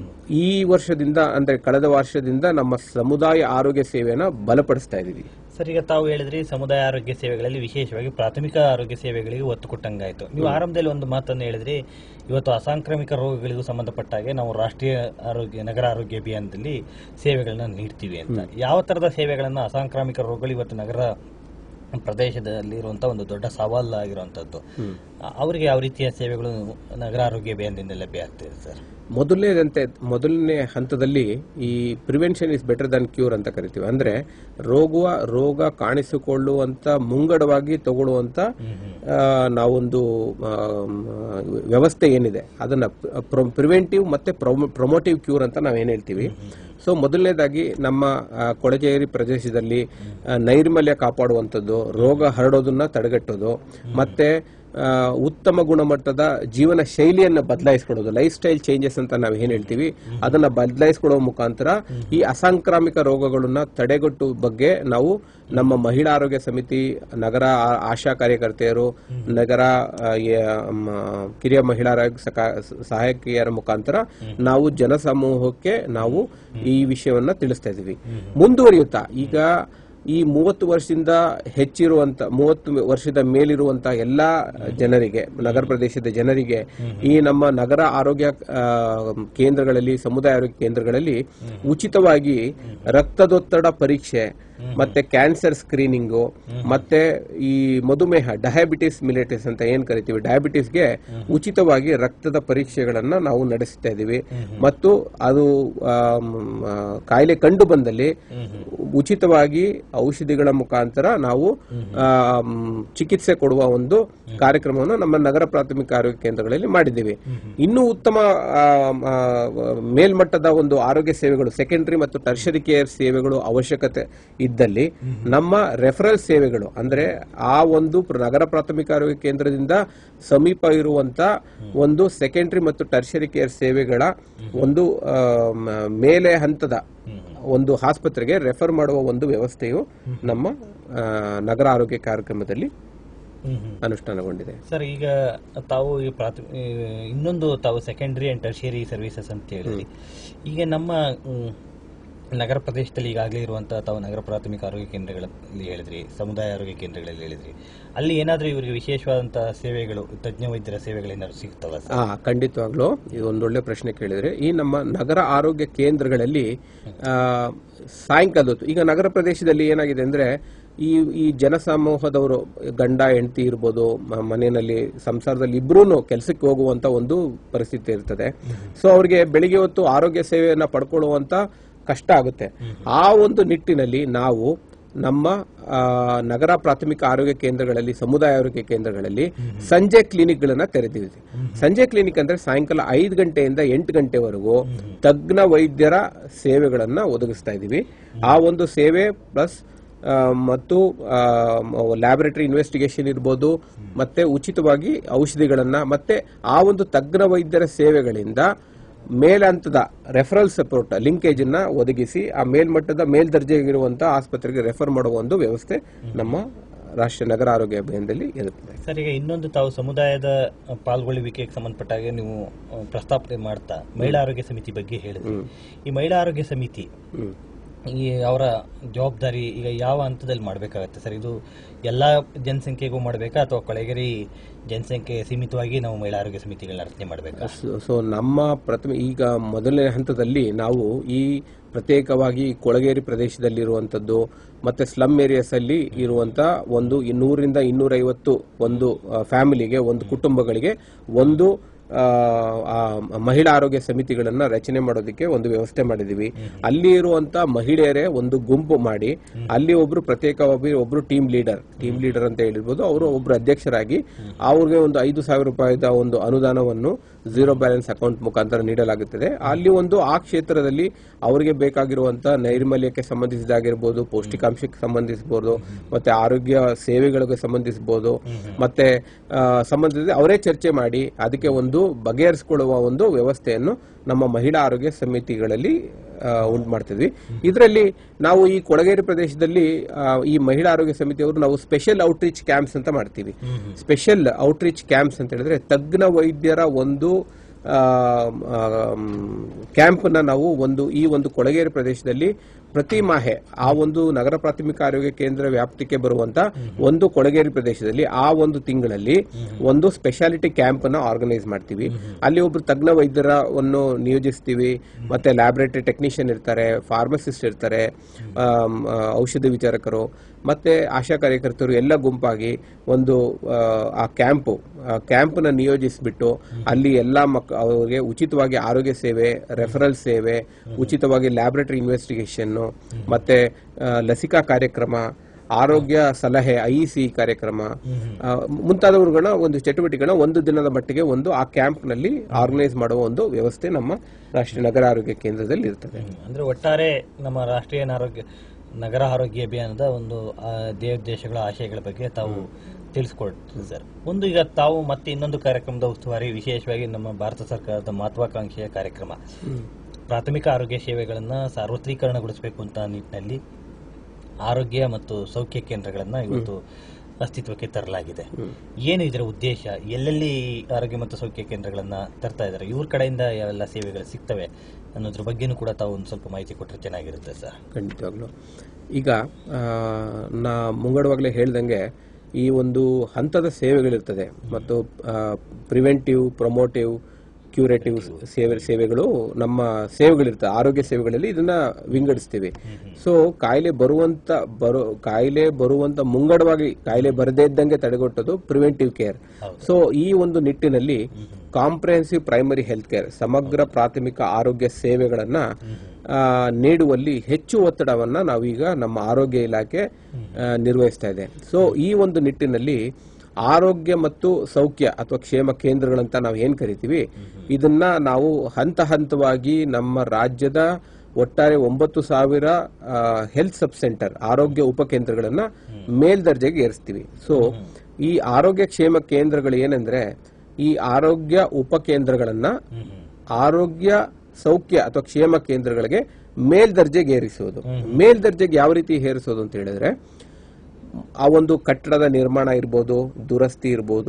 ಈ ವರ್ಷದಿಂದ ಅಂದ್ರೆ ಕಳೆದ ವರ್ಷದಿಂದ ನಮ್ಮ ಸಮುದಾಯ ಆರೋಗ್ಯ ಸೇವೆಯನ್ನ ಬಲಪಡಿಸ್ತಾ ಇದೀವಿ ಸರ್ ಈಗ ತಾವು ಹೇಳಿದ್ರಿ ಸಮುದಾಯ ಆರೋಗ್ಯ ಸೇವೆಗಳಲ್ಲಿ ವಿಶೇಷವಾಗಿ ಪ್ರಾಥಮಿಕ ಆರೋಗ್ಯ ಸೇವೆಗಳಿಗೆ ಒತ್ತು ಕೊಟ್ಟಂಗಾಯ್ತು ನೀವು ಆರಂಭದಲ್ಲಿ ಒಂದು ಮಾತನ್ನು ಹೇಳಿದ್ರಿ ಇವತ್ತು ಅಸಾಂಕ್ರಾಮಿಕ ರೋಗಗಳಿಗೂ ಸಂಬಂಧಪಟ್ಟ ಹಾಗೆ ನಾವು ರಾಷ್ಟ್ರೀಯ ಆರೋಗ್ಯ ನಗರ ಆರೋಗ್ಯ ಅಭಿಯಾನದಲ್ಲಿ ಸೇವೆಗಳನ್ನ ನೀಡ್ತೀವಿ ಅಂತ ಯಾವ ತರದ ಸೇವೆಗಳನ್ನ ಅಸಾಂಕ್ರಾಮಿಕ ರೋಗಗಳು ಇವತ್ತು ನಗರ ಪ್ರದೇಶದಲ್ಲಿ ಇರುವಂತಹ ಒಂದು ದೊಡ್ಡ ಸವಾಲು ಆಗಿರುವಂತದ್ದು ಅವರಿಗೆ ಯಾವ ರೀತಿಯ ಸೇವೆಗಳು ನಗರ ಆರೋಗ್ಯ ಅಭಿಯಾನದಿಂದ ಲಭ್ಯ ಆಗ್ತಿದೆ ಸರ್ ಮೊದಲನೇದಂತೆ ಮೊದಲನೇ ಹಂತದಲ್ಲಿ ಈ prevention is better than cure ಅಂತ ಕರಿತೀವಿ ಅಂದ್ರೆ ರೋಗುವ ರೋಗ ಕಾಣಿಸಿಕೊಳ್ಳುವಂತ ಮುಂಗಡವಾಗಿ ತಗೊಳ್ಳುವಂತ ಆ, ನಾವೊಂದು ಆಮ್, ವ್ಯವಸ್ಥೆ ಏನಿದೆ ಅದನ್ನ ಪ್ರಿವೆಂಟಿವ್ ಮತ್ತೆ ಪ್ರೊಮೋಟಿವ್ ಕ್ಯೂರ್ ಅಂತ ನಾವೇನ್ ಹೇಳ್ತೀವಿ ಸೊ ಮೊದಲನೇದಾಗಿ ನಮ್ಮ ಆ, ಕೊಳಗೇರಿ ಪ್ರದೇಶದಲ್ಲಿ ಆ, ನೈರ್ಮಲ್ಯ ಕಾಪಾಡುವಂಥದ್ದು ರೋಗ ಹರಡೋದನ್ನ ತಡೆಗಟ್ಟೋದು ಮತ್ತೆ ಆ, ಉತ್ತಮ ಗುಣಮಟ್ಟದ ಜೀವನ ಶೈಲಿಯನ್ನ ಬದಲಾಯಿಸ್ಕೊಡೋದು ಲೈಫ್ ಸ್ಟೈಲ್ ಚೇಂಜಸ್ ಅಂತ ನಾವು ಏನ್ ಹೇಳ್ತೀವಿ ಅದನ್ನ ಬದಲಾಯಿಸ್ಕೊಡೋ ಮುಖಾಂತರ ಈ ಅಸಾಂಕ್ರಾಮಿಕ ರೋಗಗಳನ್ನ ತಡೆಗಟ್ಟು ಬಗ್ಗೆ ನಾವು ನಮ್ಮ ಮಹಿಳಾ ಆರೋಗ್ಯ ಸಮಿತಿ ನಗರ ಆ- ಆಶಾ ಕಾರ್ಯಕರ್ತೆಯರು ನಗರ ಆ, ಯ- ಮ, ಕಿರಿಯ ಮಹಿಳಾ ಆರೋಗ್ಯ ಸಕ- ಸಹಾಯಕಿಯರ ಮುಖಾಂತರ ನಾವು ಜನಸಮೂಹಕ್ಕೆ ನಾವು ಈ ವಿಷಯವನ್ನ ತಿಳಿಸ್ತಾ ಇದೀವಿ ಮುಂದುವರಿಯುತ್ತಾ ಈಗ ಈ ಮೂವತ್ತು ವರ್ಷದಿಂದ ಹೆಚ್ಚಿರುವಂತ ಮೂವತ್ತು ವರ್ಷದ ಮೇಲಿರುವಂತ ಎಲ್ಲಾ ಜನರಿಗೆ ನಗರ ಪ್ರದೇಶದ ಜನರಿಗೆ ಈ ನಮ್ಮ ನಗರ ಆರೋಗ್ಯ ಆ, ಕೇಂದ್ರಗಳಲ್ಲಿ ಸಮುದಾಯ ಆರೋಗ್ಯ ಕೇಂದ್ರಗಳಲ್ಲಿ ಉಚಿತವಾಗಿ ರಕ್ತದೊತ್ತಡ ಪರೀಕ್ಷೆ ಮತ್ತೆ ಕ್ಯಾನ್ಸರ್ ಸ್ಕ್ರೀನಿಂಗು ಮತ್ತೆ ಈ ಮಧುಮೇಹ ಡಯಾಬಿಟಿಸ್ ಮಿಲೆಟಿಸ್ ಅಂತ ಏನ್ ಕರಿತೀವಿ ಡಯಾಬಿಟಿಸ್ಗೆ ಉಚಿತವಾಗಿ ರಕ್ತದ ಪರೀಕ್ಷೆಗಳನ್ನ ನಾವು ನಡೆಸ್ತಾ ಇದೀವಿ ಮತ್ತು ಅದು ಆಮ್, ಆ, ಕಾಯಿಲೆ ಕಂಡು ಬಂದಲ್ಲಿ ಉಚಿತವಾಗಿ ಔಷಧಿಗಳ ಮುಖಾಂತರ ನಾವು ಆಮ್, ಚಿಕಿತ್ಸೆ ಕೊಡುವ ಒಂದು ಕಾರ್ಯಕ್ರಮವನ್ನು ನಮ್ಮ ನಗರ ಪ್ರಾಥಮಿಕ ಆರೋಗ್ಯ ಕೇಂದ್ರಗಳಲ್ಲಿ ಮಾಡಿದ್ದೀವಿ ಇನ್ನೂ ಉತ್ತಮ ಆಮ್, ಆ, ಮೇಲ್ಮಟ್ಟದ ಒಂದು ಆರೋಗ್ಯ ಸೇವೆಗಳು ಸೆಕೆಂಡರಿ ಮತ್ತು ಟರ್ಷರಿ ಕೇರ್ ಸೇವೆಗಳು ಅವಶ್ಯಕತೆ ಇದ್ದಲ್ಲಿ ನಮ್ಮ ರೆಫರಲ್ ಸೇವೆಗಳು ಅಂದ್ರೆ ಆ ಒಂದು ಪ್ರ- ನಗರ ಪ್ರಾಥಮಿಕ ಆರೋಗ್ಯ ಕೇಂದ್ರದಿಂದ ಸಮೀಪ ಇರುವಂತ ಒಂದು ಸೆಕೆಂಡರಿ ಮತ್ತು ಟರ್ಷರಿ ಕೇರ್ ಸೇವೆಗಳ ಒಂದು ಆಮ್, ಮೇಲೆ ಹಂತದ ಒಂದು ಆಸ್ಪತ್ರೆಗೆ ರೆಫರ್ ಮಾಡುವ ಒಂದು ವ್ಯವಸ್ಥೆಯು ನಮ್ಮ ಆ, ನಗರ ಆರೋಗ್ಯ ಕಾರ್ಯಕ್ರಮದಲ್ಲಿ ಅನುಷ್ಠಾನಗೊಂಡಿದೆ ಸರ್ ಈಗ ತಾವು ಈ ಪ್ರಾಥಮಿಕ ಇನ್ನೊಂದು ತಾವು ಸೆಕೆಂಡರಿ ಅಂಡ್ ಟರ್ಷಿಯರಿ ಸರ್ವಿಸಸ್ ಅಂತ ಹೇಳಿದ್ರಿ ಈಗ ನಮ್ಮ ಮ್, ನಗರ ಪ್ರದೇಶದಲ್ಲಿ ಈಗಾಗಲೇ ಇರುವಂತಹ ತಾವು ನಗರ ಪ್ರಾಥಮಿಕ ಆರೋಗ್ಯ ಕೇಂದ್ರಗಳಲ್ಲಿ ಹೇಳಿದ್ರಿ ಸಮುದಾಯ ಆರೋಗ್ಯ ಕೇಂದ್ರಗಳಲ್ಲಿ ಹೇಳಿದ್ರಿ ಅಲ್ಲಿ ಏನಾದರೂ ಇವರಿಗೆ ವಿಶೇಷವಾದಂತಹ ಸೇವೆಗಳು ತಜ್ಞ ವೈದ್ಯರ ಸೇವೆಗಳೇನಾದ್ರು ಸಿಗ್ತವ ಸರ್ ಆ ಖಂಡಿತವಾಗ್ಲೂ ಇದು ಒಂದೊಳ್ಳೆ ಪ್ರಶ್ನೆ ಕೇಳಿದ್ರೆ ಈ ನಮ್ಮ ನಗರ ಆರೋಗ್ಯ ಕೇಂದ್ರಗಳಲ್ಲಿ ಆ, ಸಾಯಂಕಾಲದ ಹೊತ್ತು ಈಗ ನಗರ ಪ್ರದೇಶದಲ್ಲಿ ಏನಾಗಿದೆ ಅಂದ್ರೆ ಈ ಈ ಜನಸಮೂಹದವರು ಗಂಡ ಹೆಂಡತಿ ಇರ್ಬೋದು ಮ- ಮನೆಯಲ್ಲಿ ಸಂಸಾರದಲ್ಲಿ ಇಬ್ರು ಕೆಲಸಕ್ಕೆ ಹೋಗುವಂತ ಒಂದು ಪರಿಸ್ಥಿತಿ ಇರ್ತದೆ ಸೊ ಅವ್ರಿಗೆ ಬೆಳಿಗ್ಗೆ ಹೊತ್ತು ಆರೋಗ್ಯ ಸೇವೆಯನ್ನ ಪಡ್ಕೊಳ್ಳುವಂತ ಕಷ್ಟ ಆಗುತ್ತೆ ಆ ಒಂದು ನಿಟ್ಟಿನಲ್ಲಿ ನಾವು ನಮ್ಮ ಆ, ನಗರ ಪ್ರಾಥಮಿಕ ಆರೋಗ್ಯ ಕೇಂದ್ರಗಳಲ್ಲಿ ಸಮುದಾಯ ಆರೋಗ್ಯ ಕೇಂದ್ರಗಳಲ್ಲಿ ಸಂಜೆ ಕ್ಲಿನಿಕ್ಗಳನ್ನ ತೆರೆದಿದೆ ಸಂಜೆ ಕ್ಲಿನಿಕ್ ಅಂದ್ರೆ ಸಾಯಂಕಾಲ ಐದು ಗಂಟೆಯಿಂದ ಎಂಟು ಗಂಟೆವರೆಗೂ ತಜ್ಞ ವೈದ್ಯರ ಸೇವೆಗಳನ್ನ ಒದಗಿಸ್ತಾ ಇದೀವಿ ಆ ಒಂದು ಸೇವೆ ಪ್ಲಸ್ ಮತ್ತು ಲ್ಯಾಬೊರೇಟರಿ ಇನ್ವೆಸ್ಟಿಗೇಷನ್ ಇರ್ಬೋದು ಮತ್ತೆ ಉಚಿತವಾಗಿ ಔಷಧಿಗಳನ್ನ ಮತ್ತೆ ಆ ಒಂದು ತಜ್ಞ ವೈದ್ಯರ ಸೇವೆಗಳಿಂದ ಮೇಲಂತದ ರೆಫರಲ್ ಸಪೋರ್ಟ್ ಲಿಂಕೇಜ್ ಅನ್ನ ಒದಗಿಸಿ ಆ ಮೇಲ್ಮಟ್ಟದ ಮೇಲ್ದರ್ಜೆಗಿರುವಂತಹ ಆಸ್ಪತ್ರೆಗೆ ರೆಫರ್ ಮಾಡುವ ಒಂದು ವ್ಯವಸ್ಥೆ ನಮ್ಮ ರಾಷ್ಟ್ರೀಯ ನಗರ ಆರೋಗ್ಯ ಅಭಿಯಾನದಲ್ಲಿ ಇರುತ್ತದೆ ಸರ್ ಈಗ ಇನ್ನೊಂದು ತಾವು ಸಮುದಾಯದ ಅ, ಪಾಲ್ಗೊಳ್ಳುವಿಕೆಗೆ ಸಂಬಂಧಪಟ್ಟ ಹಾಗೆ ನೀವು ಅ, ಪ್ರಸ್ತಾಪನೆ ಮಾಡ್ತಾ ಮಹಿಳಾ ಆರೋಗ್ಯ ಸಮಿತಿ ಬಗ್ಗೆ ಹೇಳಿದ್ರಿ ಈ ಮಹಿಳಾ ಆರೋಗ್ಯ ಸಮಿತಿ ಹ್ಮ್. ಈ ಅವರ ಜವಾಬ್ದಾರಿ ಈಗ ಯಾವ ಹಂತದಲ್ಲಿ ಮಾಡಬೇಕಾಗತ್ತೆ ಸರ್ ಇದು ಎಲ್ಲಾ ಜನಸಂಖ್ಯೆಗೂ ಮಾಡಬೇಕಾ ಅಥವಾ ಕೊಳೆಗೇರಿ ಜನಸಂಖ್ಯೆ ಸೀಮಿತವಾಗಿ ನಾವು ಮಹಿಳಾ ಆರೋಗ್ಯ ಸಮಿತಿಗಳನ್ನ ರಚನೆ ಮಾಡಬೇಕಾ ಸೊ- ಸೊ ನಮ್ಮ ಪ್ರಥಮ ಈಗ ಮೊದಲನೇ ಹಂತದಲ್ಲಿ ನಾವು ಈ ಪ್ರತ್ಯೇಕವಾಗಿ ಕೊಳಗೇರಿ ಪ್ರದೇಶದಲ್ಲಿರುವಂಥದ್ದು ಮತ್ತೆ ಸ್ಲಮ್ ಏರಿಯಾಸ್ ಅಲ್ಲಿ ಇರುವಂತ ಒಂದು ನೂರಿಂದ ಇನ್ನೂರೈವತ್ತು ಒಂದು ಫ್ಯಾಮಿಲಿಗೆ ಒಂದು ಕುಟುಂಬಗಳಿಗೆ ಒಂದು ಆ, ಆ, ಮಹಿಳಾ ಆರೋಗ್ಯ ಸಮಿತಿಗಳನ್ನ ರಚನೆ ಮಾಡೋದಕ್ಕೆ ಒಂದು ವ್ಯವಸ್ಥೆ ಮಾಡಿದೀವಿ ಅಲ್ಲಿ ಇರುವಂತ ಮಹಿಳೆಯರೇ ಒಂದು ಗುಂಪು ಮಾಡಿ ಅಲ್ಲಿ ಒಬ್ರು ಪ್ರತ್ಯೇಕವಾಗಿ ಒಬ್ರು ಟೀಮ್ ಲೀಡರ್ ಟೀಮ್ ಲೀಡರ್ ಅಂತ ಹೇಳಿರ್ಬೋದು ಅವರು ಒಬ್ರು ಅಧ್ಯಕ್ಷರಾಗಿ ಅವ್ರಿಗೆ ಒಂದು ಐದು ಸಾವಿರ ರೂಪಾಯಿದ ಒಂದು ಅನುದಾನವನ್ನು ಝೀರೋ ಬ್ಯಾಲೆನ್ಸ್ ಅಕೌಂಟ್ ಮುಖಾಂತರ ನೀಡಲಾಗುತ್ತದೆ ಅಲ್ಲಿ ಒಂದು ಆ ಕ್ಷೇತ್ರದಲ್ಲಿ ಅವರಿಗೆ ಬೇಕಾಗಿರುವಂತ ನೈರ್ಮಲ್ಯಕ್ಕೆ ಸಂಬಂಧಿಸಿದಾಗಿರ್ಬೋದು ಪೌಷ್ಟಿಕಾಂಶಕ್ಕೆ ಸಂಬಂಧಿಸಬಹುದು ಮತ್ತೆ ಆರೋಗ್ಯ ಸೇವೆಗಳಿಗೆ ಸಂಬಂಧಿಸಬಹುದು ಮತ್ತೆ ಆ, ಸಂಬಂಧಿಸಿದ ಅವರೇ ಚರ್ಚೆ ಮಾಡಿ ಅದಕ್ಕೆ ಒಂದು ಬಗೆಹರಿಸಿಕೊಳ್ಳುವ ಒಂದು ವ್ಯವಸ್ಥೆಯನ್ನು ನಮ್ಮ ಮಹಿಳಾ ಆರೋಗ್ಯ ಸಮಿತಿಗಳಲ್ಲಿ ಉಂಟು ಮಾಡ್ತಿದ್ವಿ ಇದರಲ್ಲಿ ನಾವು ಈ ಕೊಳಗೇರಿ ಪ್ರದೇಶದಲ್ಲಿ ಆ, ಈ ಮಹಿಳಾ ಆರೋಗ್ಯ ಸಮಿತಿಯವರು ನಾವು ಸ್ಪೆಷಲ್ ಔಟ್ರೀಚ್ ಕ್ಯಾಂಪ್ಸ್ ಅಂತ ಮಾಡ್ತೀವಿ ಸ್ಪೆಷಲ್ ಔಟ್ರೀಚ್ ಕ್ಯಾಂಪ್ಸ್ ಅಂತ ಹೇಳಿದ್ರೆ ತಜ್ಞ ವೈದ್ಯರ ಒಂದು ಕ್ಯಾಂಪ್ ನ ನಾವು ಒಂದು ಈ ಒಂದು ಕೊಳಗೇರಿ ಪ್ರದೇಶದಲ್ಲಿ ಪ್ರತಿ ಮಾಹೆ ಆ ಒಂದು ನಗರ ಪ್ರಾಥಮಿಕ ಆರೋಗ್ಯ ಕೇಂದ್ರ ವ್ಯಾಪ್ತಿಗೆ ಬರುವಂತ ಒಂದು ಕೊಳಗೇರಿ ಪ್ರದೇಶದಲ್ಲಿ ಆ ಒಂದು ತಿಂಗಳಲ್ಲಿ ಒಂದು ಸ್ಪೆಷಾಲಿಟಿ ಕ್ಯಾಂಪ್ ಅನ್ನ ಆರ್ಗನೈಸ್ ಮಾಡ್ತೀವಿ ಅಲ್ಲಿ ಒಬ್ರು ತಜ್ಞ ವೈದ್ಯರವನ್ನು ನಿಯೋಜಿಸ್ತೀವಿ ಮತ್ತೆ ಲ್ಯಾಬೊರೇಟರಿ ಟೆಕ್ನಿಷಿಯನ್ ಇರ್ತಾರೆ ಫಾರ್ಮಸಿಸ್ಟ್ ಇರ್ತಾರೆ ಆಮ್, ಆ, ಔಷಧಿ ವಿಚಾರಕರು ಮತ್ತೆ ಆಶಾ ಕಾರ್ಯಕರ್ತರು ಎಲ್ಲ ಗುಂಪಾಗಿ ಒಂದು ಆ, ಆ ಕ್ಯಾಂಪು ಆ ಕ್ಯಾಂಪ್ನ ನಿಯೋಜಿಸಿಬಿಟ್ಟು ಅಲ್ಲಿ ಎಲ್ಲ ಮಕ್ ಅವರಿಗೆ ಉಚಿತವಾಗಿ ಆರೋಗ್ಯ ಸೇವೆ ರೆಫರಲ್ ಸೇವೆ ಉಚಿತವಾಗಿ ಲ್ಯಾಬೊರೇಟರಿ ಇನ್ವೆಸ್ಟಿಗೇಷನ್ ಮತ್ತೆ ಆ, ಲಸಿಕಾ ಕಾರ್ಯಕ್ರಮ ಆರೋಗ್ಯ ಸಲಹೆ ಐಇಸಿ ಕಾರ್ಯಕ್ರಮ ಆ, ಮುಂತಾದವುಗಳ ಒಂದು ಚಟುವಟಿಕೆಗಳನ್ನ ಒಂದು ದಿನದ ಮಟ್ಟಿಗೆ ಒಂದು ಆ ಕ್ಯಾಂಪ್ನಲ್ಲಿ ಆರ್ಗನೈಸ್ ಮಾಡುವ ಒಂದು ವ್ಯವಸ್ಥೆ ನಮ್ಮ ರಾಷ್ಟ್ರೀಯ ನಗರ ಆರೋಗ್ಯ ಕೇಂದ್ರದಲ್ಲಿ ಇರ್ತದೆ ಅಂದ್ರೆ ಒಟ್ಟಾರೆ ನಮ್ಮ ರಾಷ್ಟ್ರೀಯ ಆರೋಗ್ಯ ನಗರ ಆರೋಗ್ಯ ಅಭಿಯಾನದ ಒಂದು ಆ, ಧ್ಯೇಯೋದ್ದೇಶಗಳ ಆಶಯಗಳ ಬಗ್ಗೆ ತಾವು ತಿಳಿಸ್ಕೊಡ್ತೀವಿ ಸರ್ ಒಂದು ಈಗ ತಾವು ಮತ್ತೆ ಇನ್ನೊಂದು ಕಾರ್ಯಕ್ರಮದ ಉಸ್ತುವಾರಿ ವಿಶೇಷವಾಗಿ ನಮ್ಮ ಭಾರತ ಸರ್ಕಾರದ ಮಹತ್ವಾಕಾಂಕ್ಷೆಯ ಕಾರ್ಯಕ್ರಮ ಪ್ರಾಥಮಿಕ ಆರೋಗ್ಯ ಸೇವೆಗಳನ್ನ ಸಾರ್ವತ್ರೀಕರಣಗೊಳಿಸಬೇಕು ಅಂತ ನಿಟ್ಟಿನಲ್ಲಿ ಆರೋಗ್ಯ ಮತ್ತು ಸೌಖ್ಯ ಕೇಂದ್ರಗಳನ್ನ ಇವತ್ತು ಅಸ್ತಿತ್ವಕ್ಕೆ ತರಲಾಗಿದೆ ಏನು ಇದರ ಉದ್ದೇಶ ಎಲ್ಲೆಲ್ಲಿ ಆರೋಗ್ಯ ಮತ್ತು ಸೌಖ್ಯ ಕೇಂದ್ರಗಳನ್ನ ತರ್ತಾ ಇದ್ದಾರೆ ಇವ್ರ ಕಡೆಯಿಂದ ಯಾವೆಲ್ಲ ಸೇವೆಗಳು ಸಿಗ್ತವೆ ಅನ್ನೋದ್ರ ಬಗ್ಗೆನೂ ಕೂಡ ತಾವು ಒಂದು ಸ್ವಲ್ಪ ಮಾಹಿತಿ ಕೊಟ್ಟರೆ ಚೆನ್ನಾಗಿರುತ್ತೆ ಸರ್ ಖಂಡಿತವಾಗ್ಲು ಈಗ ಆ, ನಾ ಮುಂಗಡವಾಗಲೇ ಹೇಳ್ದಂಗೆ ಈ ಒಂದು ಹಂತದ ಸೇವೆಗಳಿರ್ತದೆ ಮತ್ತು ಪ್ರಿವೆಂಟಿವ್ ಪ್ರೊಮೋಟಿವ್ ಕ್ಯೂರೇಟಿವ್ ಸೇವೆ ಸೇವೆಗಳು ನಮ್ಮ ಸೇವೆಗಳಿರ್ತವೆ ಆರೋಗ್ಯ ಸೇವೆಗಳಲ್ಲಿ ಇದನ್ನ ವಿಂಗಡಿಸ್ತೀವಿ ಸೊ ಕಾಯಿಲೆ ಬರುವಂತ ಬರೋ ಕಾಯಿಲೆ ಬರುವಂತ ಮುಂಗಡವಾಗಿ ಕಾಯಿಲೆ ಬರದೇ ಇದ್ದಂಗೆ ತಡೆಗಟ್ಟೋದು ಪ್ರಿವೆಂಟಿವ್ ಕೇರ್ ಸೊ ಈ ಒಂದು ನಿಟ್ಟಿನಲ್ಲಿ ಕಾಂಪ್ರಹೆನ್ಸಿವ್ ಪ್ರೈಮರಿ ಹೆಲ್ತ್ ಕೇರ್ ಸಮಗ್ರ ಪ್ರಾಥಮಿಕ ಆರೋಗ್ಯ ಸೇವೆಗಳನ್ನ ಆ, ನೀಡುವಲ್ಲಿ ಹೆಚ್ಚು ಒತ್ತಡವನ್ನ ನಾವೀಗ ನಮ್ಮ ಆರೋಗ್ಯ ಇಲಾಖೆ ಆ, ನಿರ್ವಹಿಸ್ತಾ ಇದೆ ಸೊ ಈ ಒಂದು ನಿಟ್ಟಿನಲ್ಲಿ ಆರೋಗ್ಯ ಮತ್ತು ಸೌಖ್ಯ ಅಥವಾ ಕ್ಷೇಮ ಕೇಂದ್ರಗಳಂತ ನಾವು ಏನ್ ಕರಿತೀವಿ ಇದನ್ನ ನಾವು ಹಂತ ಹಂತವಾಗಿ ನಮ್ಮ ರಾಜ್ಯದ ಒಟ್ಟಾರೆ ಒಂಬತ್ತು ಸಾವಿರ ಹೆಲ್ತ್ ಸಬ್ ಸೆಂಟರ್ ಆರೋಗ್ಯ ಉಪಕೇಂದ್ರಗಳನ್ನ ಮೇಲ್ದರ್ಜೆಗೆ ಏರಿಸ್ತೀವಿ ಸೊ ಈ ಆರೋಗ್ಯ ಕ್ಷೇಮ ಕೇಂದ್ರಗಳು ಏನಂದ್ರೆ ಈ ಆರೋಗ್ಯ ಉಪಕೇಂದ್ರಗಳನ್ನ ಆರೋಗ್ಯ ಸೌಖ್ಯ ಅಥವಾ ಕ್ಷೇಮ ಕೇಂದ್ರಗಳಿಗೆ ಮೇಲ್ದರ್ಜೆಗೆ ಏರಿಸುವುದು ಮೇಲ್ದರ್ಜೆಗೆ ಯಾವ ರೀತಿ ಏರಿಸೋದು ಅಂತ ಹೇಳಿದ್ರೆ ಆ ಒಂದು ಕಟ್ಟಡದ ನಿರ್ಮಾಣ ಇರ್ಬೋದು ದುರಸ್ತಿ ಇರ್ಬೋದು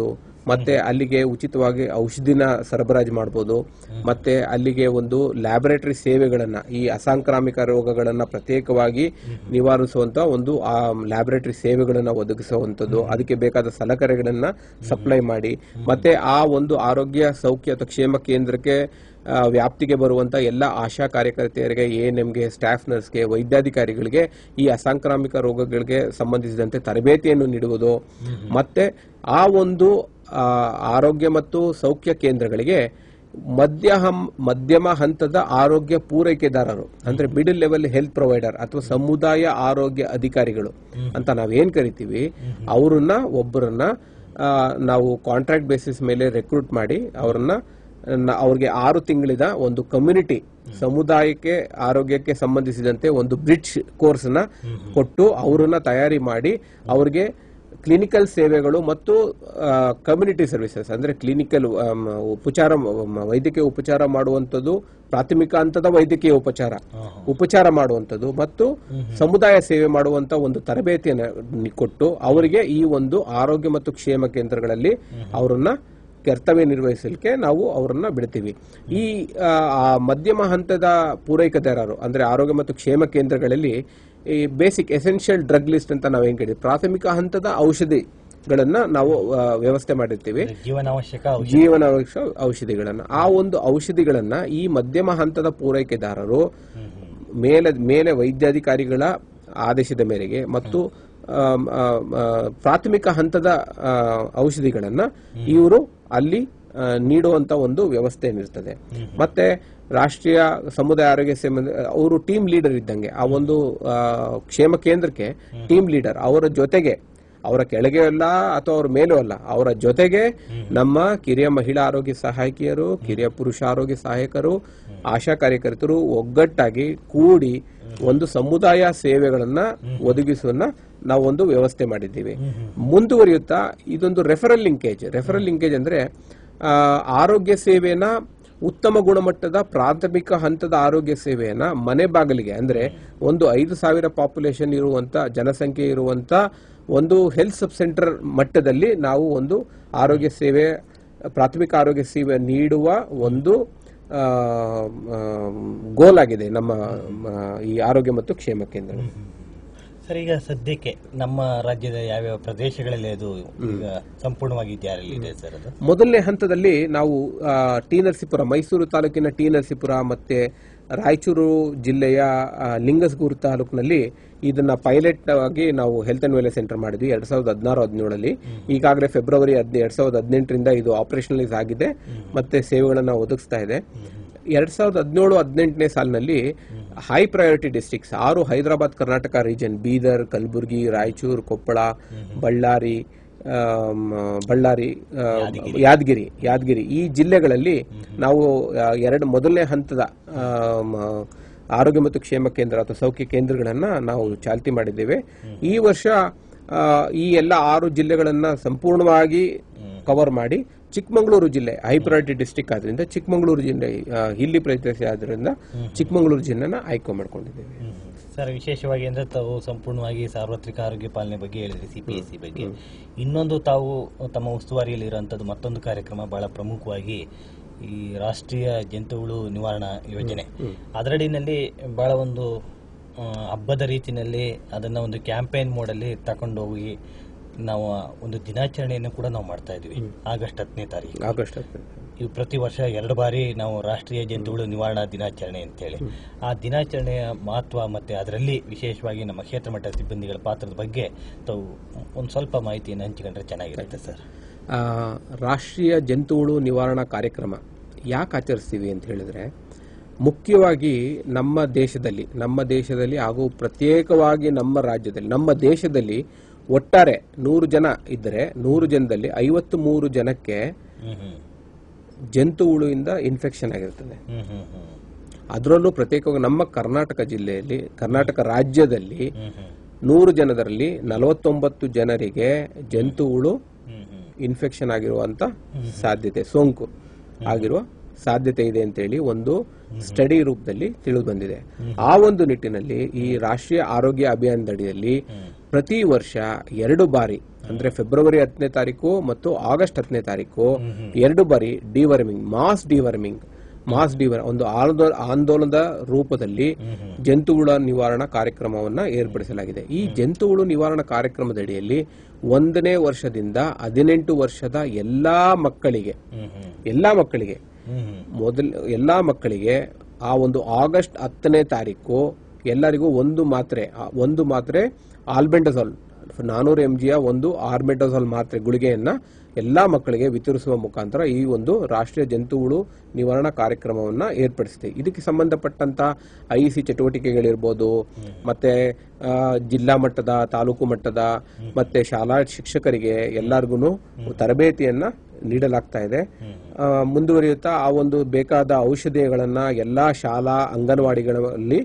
ಮತ್ತೆ ಅಲ್ಲಿಗೆ ಉಚಿತವಾಗಿ ಔಷಧಿನ ಸರಬರಾಜು ಮಾಡಬಹುದು ಮತ್ತೆ ಅಲ್ಲಿಗೆ ಒಂದು ಲ್ಯಾಬೊರೇಟರಿ ಸೇವೆಗಳನ್ನ ಈ ಅಸಾಂಕ್ರಾಮಿಕ ರೋಗಗಳನ್ನ ಪ್ರತ್ಯೇಕವಾಗಿ ನಿವಾರಿಸುವಂತ ಒಂದು ಆ ಲ್ಯಾಬೊರೇಟರಿ ಸೇವೆಗಳನ್ನ ಒದಗಿಸುವಂತದ್ದು ಅದಕ್ಕೆ ಬೇಕಾದ ಸಲಕರಣೆಗಳನ್ನ ಸಪ್ಲೈ ಮಾಡಿ ಮತ್ತೆ ಆ ಒಂದು ಆರೋಗ್ಯ ಸೌಖ್ಯ ಅಥವಾ ಕ್ಷೇಮ ಕೇಂದ್ರಕ್ಕೆ ಆ, ವ್ಯಾಪ್ತಿಗೆ ಬರುವಂತ ಎಲ್ಲ ಆಶಾ ಕಾರ್ಯಕರ್ತೆಯರಿಗೆ ಎಎನ್ಎಂಗೆ ಸ್ಟಾಫ್ ನರ್ಸ್ಗೆ ವೈದ್ಯಾಧಿಕಾರಿಗಳಿಗೆ ಈ ಅಸಾಂಕ್ರಾಮಿಕ ರೋಗಗಳಿಗೆ ಸಂಬಂಧಿಸಿದಂತೆ ತರಬೇತಿಯನ್ನು ನೀಡುವುದು ಮತ್ತೆ ಆ ಒಂದು ಆ, ಆರೋಗ್ಯ ಮತ್ತು ಸೌಖ್ಯ ಕೇಂದ್ರಗಳಿಗೆ ಮಧ್ಯ ಹಂ- ಮಧ್ಯಮ ಹಂತದ ಆರೋಗ್ಯ ಪೂರೈಕೆದಾರರು ಅಂದ್ರೆ ಮಿಡಲ್ ಲೆವೆಲ್ ಹೆಲ್ತ್ ಪ್ರೊವೈಡರ್ ಅಥವಾ ಸಮುದಾಯ ಆರೋಗ್ಯ ಅಧಿಕಾರಿಗಳು ಅಂತ ನಾವೇನ್ ಕರಿತೀವಿ ಅವರನ್ನ ಒಬ್ಬರನ್ನ ಆ, ನಾವು ಕಾಂಟ್ರಾಕ್ಟ್ ಬೇಸಿಸ್ ಮೇಲೆ ರೆಕ್ರೂಟ್ ಮಾಡಿ ಅವರನ್ನ ನ- ಅವ್ರಿಗೆ ಆರು ತಿಂಗಳಿದ ಒಂದು ಕಮ್ಯುನಿಟಿ ಸಮುದಾಯಕ್ಕೆ ಆರೋಗ್ಯಕ್ಕೆ ಸಂಬಂಧಿಸಿದಂತೆ ಒಂದು ಬ್ರಿಡ್ಜ್ ಕೋರ್ಸ್ ನ ಕೊಟ್ಟು ಅವರನ್ನ ತಯಾರಿ ಮಾಡಿ ಅವ್ರಿಗೆ ಕ್ಲಿನಿಕಲ್ ಸೇವೆಗಳು ಮತ್ತು ಕಮ್ಯುನಿಟಿ ಸರ್ವಿಸಸ್ ಅಂದ್ರೆ ಕ್ಲಿನಿಕಲ್ ಉಪಚಾರ ಮ- ವೈದ್ಯಕೀಯ ಉಪಚಾರ ಮಾಡುವಂಥದ್ದು ಪ್ರಾಥಮಿಕ ಹಂತದ ವೈದ್ಯಕೀಯ ಉಪಚಾರ ಉಪಚಾರ ಮಾಡುವಂಥದ್ದು ಮತ್ತು ಸಮುದಾಯ ಸೇವೆ ಮಾಡುವಂತ ಒಂದು ತರಬೇತಿಯನ್ನು ನಿ- ಕೊಟ್ಟು ಅವರಿಗೆ ಈ ಒಂದು ಆರೋಗ್ಯ ಮತ್ತು ಕ್ಷೇಮ ಕೇಂದ್ರಗಳಲ್ಲಿ ಅವರನ್ನ ಕರ್ತವ್ಯ ನಿರ್ವಹಿಸಲಿಕ್ಕೆ ನಾವು ಅವರನ್ನ ಬಿಡ್ತೀವಿ ಈ ಆ, ಆ ಮಧ್ಯಮ ಹಂತದ ಪೂರೈಕೆದಾರರು ಅಂದ್ರೆ ಆರೋಗ್ಯ ಮತ್ತು ಕ್ಷೇಮ ಕೇಂದ್ರಗಳಲ್ಲಿ ಈ ಬೇಸಿಕ್ ಎಸೆನ್ಷಿಯಲ್ ಡ್ರಗ್ ಲಿಸ್ಟ್ ಅಂತ ನಾವು ಏನ್ ಕೇಳಿದ್ವಿ ಪ್ರಾಥಮಿಕ ಹಂತದ ಔಷಧಿಗಳನ್ನ ನಾವು ಆ, ವ್ಯವಸ್ಥೆ ಮಾಡಿರ್ತೀವಿ ಜೀವನಾವಶ್ಯಕ ಔಷಧಿ ಜೀವನ ಔಷ- ಔಷಧಿಗಳನ್ನ ಆ ಒಂದು ಔಷಧಿಗಳನ್ನ ಈ ಮಧ್ಯಮ ಹಂತದ ಪೂರೈಕೆದಾರರು ಮೇಲೆ ಮೇಲೆ ವೈದ್ಯಾಧಿಕಾರಿಗಳ ಆದೇಶದ ಮೇರೆಗೆ ಮತ್ತು ಆಮ್, ಆಮ್, ಆ, ಪ್ರಾಥಮಿಕ ಹಂತದ ಆ, ಔಷಧಿಗಳನ್ನ ಇವರು ಅಲ್ಲಿ ಆ, ನೀಡುವಂತ ಒಂದು ವ್ಯವಸ್ಥೆ ಏನಿರ್ತದೆ ಮತ್ತೆ ರಾಷ್ಟ್ರೀಯ ಸಮುದಾಯ ಆರೋಗ್ಯ ಸೇವೆ ಅವರು ಟೀಮ್ ಲೀಡರ್ ಇದ್ದಂಗೆ ಆ ಒಂದು ಆ, ಕ್ಷೇಮ ಕೇಂದ್ರಕ್ಕೆ ಟೀಮ್ ಲೀಡರ್ ಅವರ ಜೊತೆಗೆ ಅವರ ಕೆಳಗೆ ಅಲ್ಲ ಅಥವಾ ಅವ್ರ ಮೇಲೂ ಅಲ್ಲ ಅವರ ಜೊತೆಗೆ ನಮ್ಮ ಕಿರಿಯ ಮಹಿಳಾ ಆರೋಗ್ಯ ಸಹಾಯಕಿಯರು ಕಿರಿಯ ಪುರುಷ ಆರೋಗ್ಯ ಸಹಾಯಕರು ಆಶಾ ಕಾರ್ಯಕರ್ತರು ಒಗ್ಗಟ್ಟಾಗಿ ಕೂಡಿ ಒಂದು ಸಮುದಾಯ ಸೇವೆಗಳನ್ನ ಒದಗಿಸುವನ್ನ ನಾವು ಒಂದು ವ್ಯವಸ್ಥೆ ಮಾಡಿದ್ದೀವಿ ಮುಂದುವರಿಯುತ್ತಾ ಇದೊಂದು ರೆಫರಲ್ ಲಿಂಕೇಜ್ ರೆಫರಲ್ ಲಿಂಕೇಜ್ ಅಂದ್ರೆ ಆ, ಆರೋಗ್ಯ ಸೇವೆನ ಉತ್ತಮ ಗುಣಮಟ್ಟದ ಪ್ರಾಥಮಿಕ ಹಂತದ ಆರೋಗ್ಯ ಸೇವೆಯನ್ನ ಮನೆ ಬಾಗಿಲಿಗೆ ಅಂದ್ರೆ ಒಂದು ಐದು ಸಾವಿರ ಪಾಪ್ಯುಲೇಷನ್ ಇರುವಂತ ಜನಸಂಖ್ಯೆ ಇರುವಂತ ಒಂದು ಹೆಲ್ತ್ ಸಬ್ ಸೆಂಟರ್ ಮಟ್ಟದಲ್ಲಿ ನಾವು ಒಂದು ಆರೋಗ್ಯ ಸೇವೆ ಪ್ರಾಥಮಿಕ ಆರೋಗ್ಯ ಸೇವೆ ನೀಡುವ ಒಂದು ಗೋಲ್ ಆಗಿದೆ ನಮ್ಮ ಆ, ಈ ಆರೋಗ್ಯ ಮತ್ತು ಕ್ಷೇಮ ಕೇಂದ್ರ ಸರ್ ಈಗ ಸದ್ಯಕ್ಕೆ ನಮ್ಮ ರಾಜ್ಯದ ಯಾವ್ಯಾವ ಪ್ರದೇಶಗಳಲ್ಲಿ ಅದು ಈಗ ಸಂಪೂರ್ಣವಾಗಿ ಜಾರಿಯಲ್ಲಿದೆ ಸರ್ ಅದು ಮೊದಲನೇ ಹಂತದಲ್ಲಿ ನಾವು ಆ, ಟಿ ನರಸೀಪುರ ಮೈಸೂರು ತಾಲೂಕಿನ ಟಿ ನರಸೀಪುರ ಮತ್ತೆ ರಾಯಚೂರು ಜಿಲ್ಲೆಯ ಆ, ಲಿಂಗಸ್ಗೂರು ತಾಲೂಕಿನಲ್ಲಿ ಇದನ್ನ ಪೈಲಟ್ ಆಗಿ ನಾವು ಹೆಲ್ತ್ ಅಂಡ್ ವೆಲ್ನೆಸ್ ಸೆಂಟರ್ ಮಾಡಿದ್ವಿ ಎರಡ್ ಸಾವಿರದ ಹದಿನಾರು ಹದಿನೇಳಲ್ಲಿ ಈಗಾಗಲೇ ಫೆಬ್ರವರಿ ಹದಿನ ಎರಡ್ ಸಾವಿರದ ಹದಿನೆಂಟರಿಂದ ಇದು ಆಪರೇಷನಲೈಸ್ ಆಗಿದೆ ಮತ್ತೆ ಸೇವೆಗಳನ್ನ ಒದಗಿಸ್ತಾ ಇದೆ ಎರಡ್ ಸಾವಿರದ ಹದಿನೇಳು ಹದಿನೆಂಟನೇ ಸಾಲಿನಲ್ಲಿ ಹೈ ಪ್ರಯಾರಿಟಿ ಡಿಸ್ಟ್ರಿಕ್ಟ್ಸ್ ಆರು ಹೈದರಾಬಾದ್ ಕರ್ನಾಟಕ ರೀಜನ್ ಬೀದರ್ ಕಲಬುರಗಿ ರಾಯಚೂರು ಕೊಪ್ಪಳ ಬಳ್ಳಾರಿ ಆಮ್, ಬಳ್ಳಾರಿ ಆ, ಯಾದಗಿರಿ ಯಾದಗಿರಿ ಈ ಜಿಲ್ಲೆಗಳಲ್ಲಿ ನಾವು ಆ, ಎರಡು ಮೊದಲನೇ ಹಂತದ ಆಮ್, ಆರೋಗ್ಯ ಮತ್ತು ಕ್ಷೇಮ ಕೇಂದ್ರ ಅಥವಾ ಸೌಖ್ಯ ಕೇಂದ್ರಗಳನ್ನ ನಾವು ಚಾಲ್ತಿ ಮಾಡಿದ್ದೇವೆ ಈ ವರ್ಷ ಆ, ಈ ಎಲ್ಲ ಆರು ಜಿಲ್ಲೆಗಳನ್ನ ಸಂಪೂರ್ಣವಾಗಿ ಕವರ್ ಮಾಡಿ ಚಿಕ್ಕಮಗಳೂರು ಜಿಲ್ಲೆ ಹೈ ಪ್ರಯಾರಿಟಿ ಡಿಸ್ಟಿಕ್ ಆದ್ರಿಂದ ಚಿಕ್ಕಮಗಳೂರು ಜಿಲ್ಲೆ ಆ, ಇಲ್ಲಿ ಪ್ರದೇಶ ಆದ್ರಿಂದ ಚಿಕ್ಕಮಗಳೂರು ಜಿಲ್ಲೆನ ಆಯ್ಕೆ ಮಾಡ್ಕೊಂಡಿದ್ದೇವೆ ಸರ್ ವಿಶೇಷವಾಗಿ ಅಂದ್ರೆ ತಾವು ಸಂಪೂರ್ಣವಾಗಿ ಸಾರ್ವತ್ರಿಕ ಆರೋಗ್ಯ ಪಾಲನೆ ಬಗ್ಗೆ ಹೇಳಿದ್ರಿ ಸಿ ಪಿ ಎಸ್ ಸಿ ಬಗ್ಗೆ ಇನ್ನೊಂದು ತಾವು ತಮ್ಮ ಉಸ್ತುವಾರಿಯಲ್ಲಿ ಇರುವಂತದ್ದು ಮತ್ತೊಂದು ಕಾರ್ಯಕ್ರಮ ಬಹಳ ಪ್ರಮುಖವಾಗಿ ಈ ರಾಷ್ಟ್ರೀಯ ಜಂತುಹುಳು ನಿವಾರಣಾ ಯೋಜನೆ ಅದರಡಿನಲ್ಲಿ ಬಹಳ ಒಂದು ಆ, ಹಬ್ಬದ ರೀತಿಯಲ್ಲಿ ಅದನ್ನ ಒಂದು ಕ್ಯಾಂಪೇನ್ ಮೋಡಲ್ಲಿ ತಕೊಂಡು ಹೋಗಿ ನಾವು ಒಂದು ದಿನಾಚರಣೆಯನ್ನು ಕೂಡ ನಾವು ಮಾಡ್ತಾ ಇದ್ವಿ ಆಗಸ್ಟ್ ಹತ್ತನೇ ತಾರೀಕು ಆಗಸ್ಟ್ ಹತ್ತನೇ. ಇದು ಪ್ರತಿ ವರ್ಷ ಎರಡು ಬಾರಿ ನಾವು ರಾಷ್ಟ್ರೀಯ ಜಂತುಹುಳು ನಿವಾರಣಾ ದಿನಾಚರಣೆ ಅಂತೇಳಿ ಆ ದಿನಾಚರಣೆಯ ಮಹತ್ವ ಮತ್ತೆ ಅದರಲ್ಲಿ ವಿಶೇಷವಾಗಿ ನಮ್ಮ ಕ್ಷೇತ್ರ ಮಟ್ಟದ ಸಿಬ್ಬಂದಿಗಳ ಪಾತ್ರದ ಬಗ್ಗೆ ತಾವು ಒಂದು ಸ್ವಲ್ಪ ಮಾಹಿತಿಯನ್ನು ಹಂಚಿಕೊಂಡ್ರೆ ಚೆನ್ನಾಗಿರುತ್ತೆ ಸರ್ ಆ, ರಾಷ್ಟ್ರೀಯ ಜಂತುಹುಳು ನಿವಾರಣಾ ಕಾರ್ಯಕ್ರಮ ಯಾಕೆ ಆಚರಿಸ್ತೀವಿ ಅಂತ ಹೇಳಿದ್ರೆ ಮುಖ್ಯವಾಗಿ ನಮ್ಮ ದೇಶದಲ್ಲಿ ನಮ್ಮ ದೇಶದಲ್ಲಿ ಹಾಗೂ ಪ್ರತ್ಯೇಕವಾಗಿ ನಮ್ಮ ರಾಜ್ಯದಲ್ಲಿ ನಮ್ಮ ದೇಶದಲ್ಲಿ ಒಟ್ಟಾರೆ ನೂರು ಜನ ಇದ್ದರೆ ನೂರು ಜನದಲ್ಲಿ ಐವತ್ತು ಮೂರು ಜನಕ್ಕೆ ಹ್ಮ್ ಹ್ಮ್ ಜಂತು ಹುಳುವಿಂದ ಇನ್ಫೆಕ್ಷನ್ ಆಗಿರ್ತದೆ ಹ್ಮ್ ಹ್ಮ್ ಹ್ಮ್ ಅದರಲ್ಲೂ ಪ್ರತ್ಯೇಕವಾಗಿ ನಮ್ಮ ಕರ್ನಾಟಕ ಜಿಲ್ಲೆಯಲ್ಲಿ ಕರ್ನಾಟಕ ರಾಜ್ಯದಲ್ಲಿ ಹ್ಮ್ ಹ್ಮ್ ನೂರು ಜನರಲ್ಲಿ ನಲವತ್ತೊಂಬತ್ತು ಜನರಿಗೆ ಜಂತು ಹುಳು ಹ್ಮ್ ಹ್ಮ್ ಇನ್ಫೆಕ್ಷನ್ ಆಗಿರುವಂತ ಸಾಧ್ಯತೆ ಸೋಂಕು ಆಗಿರುವ ಸಾಧ್ಯತೆ ಇದೆ ಅಂತೇಳಿ ಒಂದು ಸ್ಟಡಿ ರೂಪದಲ್ಲಿ ತಿಳಿದು ಬಂದಿದೆ ಆ ಒಂದು ನಿಟ್ಟಿನಲ್ಲಿ ಈ ರಾಷ್ಟ್ರೀಯ ಆರೋಗ್ಯ ಅಭಿಯಾನದಡಿಯಲ್ಲಿ ಪ್ರತಿ ವರ್ಷ ಎರಡು ಬಾರಿ ಅಂದ್ರೆ ಫೆಬ್ರವರಿ ಹತ್ತನೇ ತಾರೀಕು ಮತ್ತು ಆಗಸ್ಟ್ ಹತ್ತನೇ ತಾರೀಕು ಎರಡು ಬಾರಿ ಡಿವರ್ಮಿಂಗ್ ಮಾಸ್ ಡಿವರ್ಮಿಂಗ್ ಮಾಸ್ ಡಿವರ್ ಒಂದು ಆಂದೋ- ಆಂದೋಲನದ ರೂಪದಲ್ಲಿ ಜಂತುಹುಳ ನಿವಾರಣಾ ಕಾರ್ಯಕ್ರಮವನ್ನ ಏರ್ಪಡಿಸಲಾಗಿದೆ ಈ ಜಂತುಹುಳು ನಿವಾರಣಾ ಕಾರ್ಯಕ್ರಮದಡಿಯಲ್ಲಿ ಒಂದನೇ ವರ್ಷದಿಂದ ಹದಿನೆಂಟು ವರ್ಷದ ಎಲ್ಲಾ ಮಕ್ಕಳಿಗೆ ಹ್ಮ್ ಹ್ಮ್ ಎಲ್ಲಾ ಮಕ್ಕಳಿಗೆ ಹ್ಮ್ ಹ್ಮ್ ಮೊದಲ ಎಲ್ಲಾ ಮಕ್ಕಳಿಗೆ ಆ ಒಂದು ಆಗಸ್ಟ್ ಹತ್ತನೇ ತಾರೀಕು ಎಲ್ಲರಿಗೂ ಒಂದು ಮಾತ್ರೆ ಆ ಒಂದು ಮಾತ್ರೆ ಆಲ್ಬೆಂಡಜಾಲ್ ನಾನೂರು ಎಂ ಜಿಯ ಒಂದು ಆರ್ಬೆಂಡಜಾಲ್ ಮಾತ್ರೆ ಗುಳಿಗೆಯನ್ನ ಎಲ್ಲಾ ಮಕ್ಕಳಿಗೆ ವಿತರಿಸುವ ಮುಖಾಂತರ ಈ ಒಂದು ರಾಷ್ಟ್ರೀಯ ಜಂತುಹುಳು ನಿವಾರಣಾ ಕಾರ್ಯಕ್ರಮವನ್ನ ಏರ್ಪಡಿಸಿದೆ ಇದಕ್ಕೆ ಸಂಬಂಧಪಟ್ಟಂತ ಐ ಸಿ ಚಟುವಟಿಕೆಗಳಿರ್ಬೋದು ಮತ್ತೆ ಆ, ಜಿಲ್ಲಾ ಮಟ್ಟದ ತಾಲೂಕು ಮಟ್ಟದ ಮತ್ತೆ ಶಾಲಾ ಶಿಕ್ಷಕರಿಗೆ ಎಲ್ಲರಿಗೂ ತರಬೇತಿಯನ್ನ ನೀಡಲಾಗ್ತಾ ಇದೆ ಆ, ಮುಂದುವರಿಯುತ್ತಾ ಆ ಒಂದು ಬೇಕಾದ ಔಷಧಿಗಳನ್ನ ಎಲ್ಲಾ ಶಾಲಾ ಅಂಗನವಾಡಿಗಳಲ್ಲಿ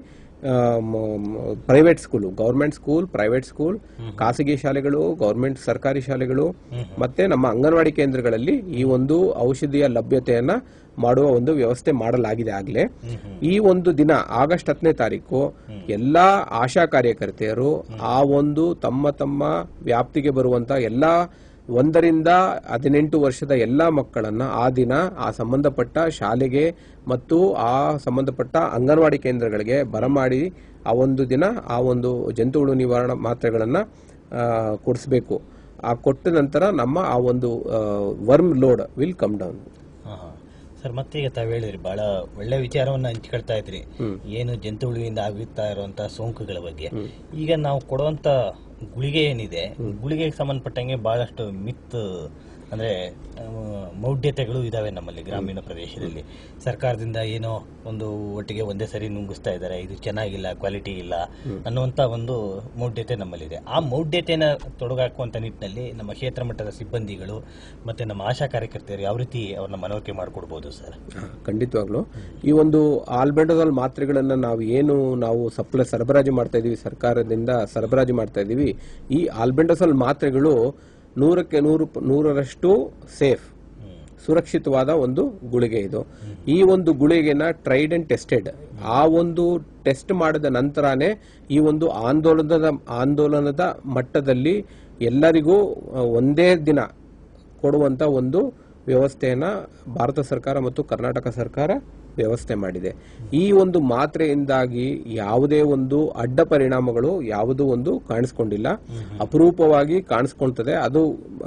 private school government school private school ಖಾಸಗಿ ಶಾಲೆಗಳು ಗೌರ್ಮೆಂಟ್ ಸರ್ಕಾರಿ ಶಾಲೆಗಳು ಮತ್ತೆ ನಮ್ಮ ಅಂಗನವಾಡಿ ಕೇಂದ್ರಗಳಲ್ಲಿ ಈ ಒಂದು ಔಷಧಿಯ ಲಭ್ಯತೆಯನ್ನ ಮಾಡುವ ಒಂದು ವ್ಯವಸ್ಥೆ ಮಾಡಲಾಗಿದೆ ಆಗ್ಲೇ ಈ ಒಂದು ದಿನ ಆಗಸ್ಟ್ ಹತ್ತನೇ ತಾರೀಕು ಎಲ್ಲಾ ಆಶಾ ಕಾರ್ಯಕರ್ತೆಯರು ಆ ಒಂದು ತಮ್ಮ ತಮ್ಮ ವ್ಯಾಪ್ತಿಗೆ ಬರುವಂತ ಎಲ್ಲಾ ಒಂದರಿಂದ ಹದಿನೆಂಟು ವರ್ಷದ ಎಲ್ಲಾ ಮಕ್ಕಳನ್ನ ಆ ದಿನ ಆ ಸಂಬಂಧಪಟ್ಟ ಶಾಲೆಗೆ ಮತ್ತು ಆ ಸಂಬಂಧಪಟ್ಟ ಅಂಗನವಾಡಿ ಕೇಂದ್ರಗಳಿಗೆ ಬರಮಾಡಿ ಆ ಒಂದು ದಿನ ಆ ಒಂದು ಜಂತುಹುಳು ನಿವಾರಣಾ ಮಾತ್ರೆಗಳನ್ನ ಆ, ಕೊಡಿಸ್ಬೇಕು ಆ ಕೊಟ್ಟ ನಂತರ ನಮ್ಮ ಆ ಒಂದು worm load will come down ಹಾ, ಹಾ. ಸರ್ ಮತ್ತೆ ಈಗ ತಾವು ಹೇಳಿದ್ರಿ ಬಹಳ ಒಳ್ಳೆ ವಿಚಾರವನ್ನ ಹಂಚ್ಕೊಳ್ತಾ ಇದ್ರಿ ಏನು ಜಂತುಹುಳುವಿಂದ ಆಗುತ್ತಾ ಇರುವಂತ ಸೋಂಕುಗಳ ಬಗ್ಗೆ ಈಗ ನಾವು ಕೊಡುವಂತ ಗುಳಿಗೆ ಏನಿದೆ ಗುಳಿಗೆಗೆ ಸಂಬಂಧಪಟ್ಟಂಗೆ ಬಹಳಷ್ಟು ಮಿತ್ ಅಂದ್ರೆ ಆ, ಮೌಢ್ಯತೆಗಳು ಇದಾವೆ ನಮ್ಮಲ್ಲಿ ಗ್ರಾಮೀಣ ಪ್ರದೇಶದಲ್ಲಿ ಸರ್ಕಾರದಿಂದ ಏನೋ ಒಂದು ಒಟ್ಟಿಗೆ ಒಂದೇ ಸರಿ ನುಂಗಿಸ್ತಾ ಇದ್ದಾರೆ ಇದು ಚೆನ್ನಾಗಿಲ್ಲ ಕ್ವಾಲಿಟಿ ಇಲ್ಲ ಅನ್ನುವಂತ ಒಂದು ಮೌಢ್ಯತೆ ನಮ್ಮಲ್ಲಿದೆ ಆ ಮೌಢ್ಯತೆನ ತೊಡಗಾಕುವಂತ ನಿಟ್ಟಿನಲ್ಲಿ ನಮ್ಮ ಕ್ಷೇತ್ರ ಮಟ್ಟದ ಸಿಬ್ಬಂದಿಗಳು ಮತ್ತೆ ನಮ್ಮ ಆಶಾ ಕಾರ್ಯಕರ್ತರು ಯಾವ ರೀತಿ ಅವ್ರನ್ನ ಮನವರಿಕೆ ಮಾಡಿಕೊಡ್ಬೋದು ಸರ್ ಹಾ, ಖಂಡಿತವಾಗ್ಲು ಈ ಒಂದು ಆಲ್ಬೆಂಡಜಾಲ್ ಮಾತ್ರೆಗಳನ್ನ ನಾವು ಏನು ನಾವು ಸಪ್ಲೈ ಸರಬರಾಜು ಮಾಡ್ತಾ ಇದೀವಿ ಸರ್ಕಾರದಿಂದ ಸರಬರಾಜು ಮಾಡ್ತಾ ಇದೀವಿ ಈ ಆಲ್ಬೆಂಡಜಾಲ್ ಮಾತ್ರೆಗಳು ನೂರಕ್ಕೆ ನೂರು ಪ- ನೂರರಷ್ಟು ಸೇಫ್ ಸುರಕ್ಷಿತವಾದ ಒಂದು ಗುಳಿಗೆ ಇದು ಈ ಒಂದು ಗುಳಿಗೆನ ಟ್ರೈಡ್ ಅಂಡ್ ಟೆಸ್ಟೆಡ್ ಆ ಒಂದು ಟೆಸ್ಟ್ ಮಾಡಿದ ನಂತರನೇ ಈ ಒಂದು ಆಂದೋಲನದ ಆಂದೋಲನದ ಮಟ್ಟದಲ್ಲಿ ಎಲ್ಲರಿಗೂ ಆ, ಒಂದೇ ದಿನ ಕೊಡುವಂತ ಒಂದು ವ್ಯವಸ್ಥೆಯನ್ನ ಭಾರತ ಸರ್ಕಾರ ಮತ್ತು ಕರ್ನಾಟಕ ಸರ್ಕಾರ ವ್ಯವಸ್ಥೆ ಮಾಡಿದೆ ಈ ಒಂದು ಮಾತ್ರೆಯಿಂದಾಗಿ ಯಾವುದೇ ಒಂದು ಅಡ್ಡ ಪರಿಣಾಮಗಳು ಯಾವುದೂ ಒಂದು ಕಾಣಿಸ್ಕೊಂಡಿಲ್ಲ ಅಪರೂಪವಾಗಿ ಕಾಣಿಸ್ಕೊಳ್ತದೆ ಅದು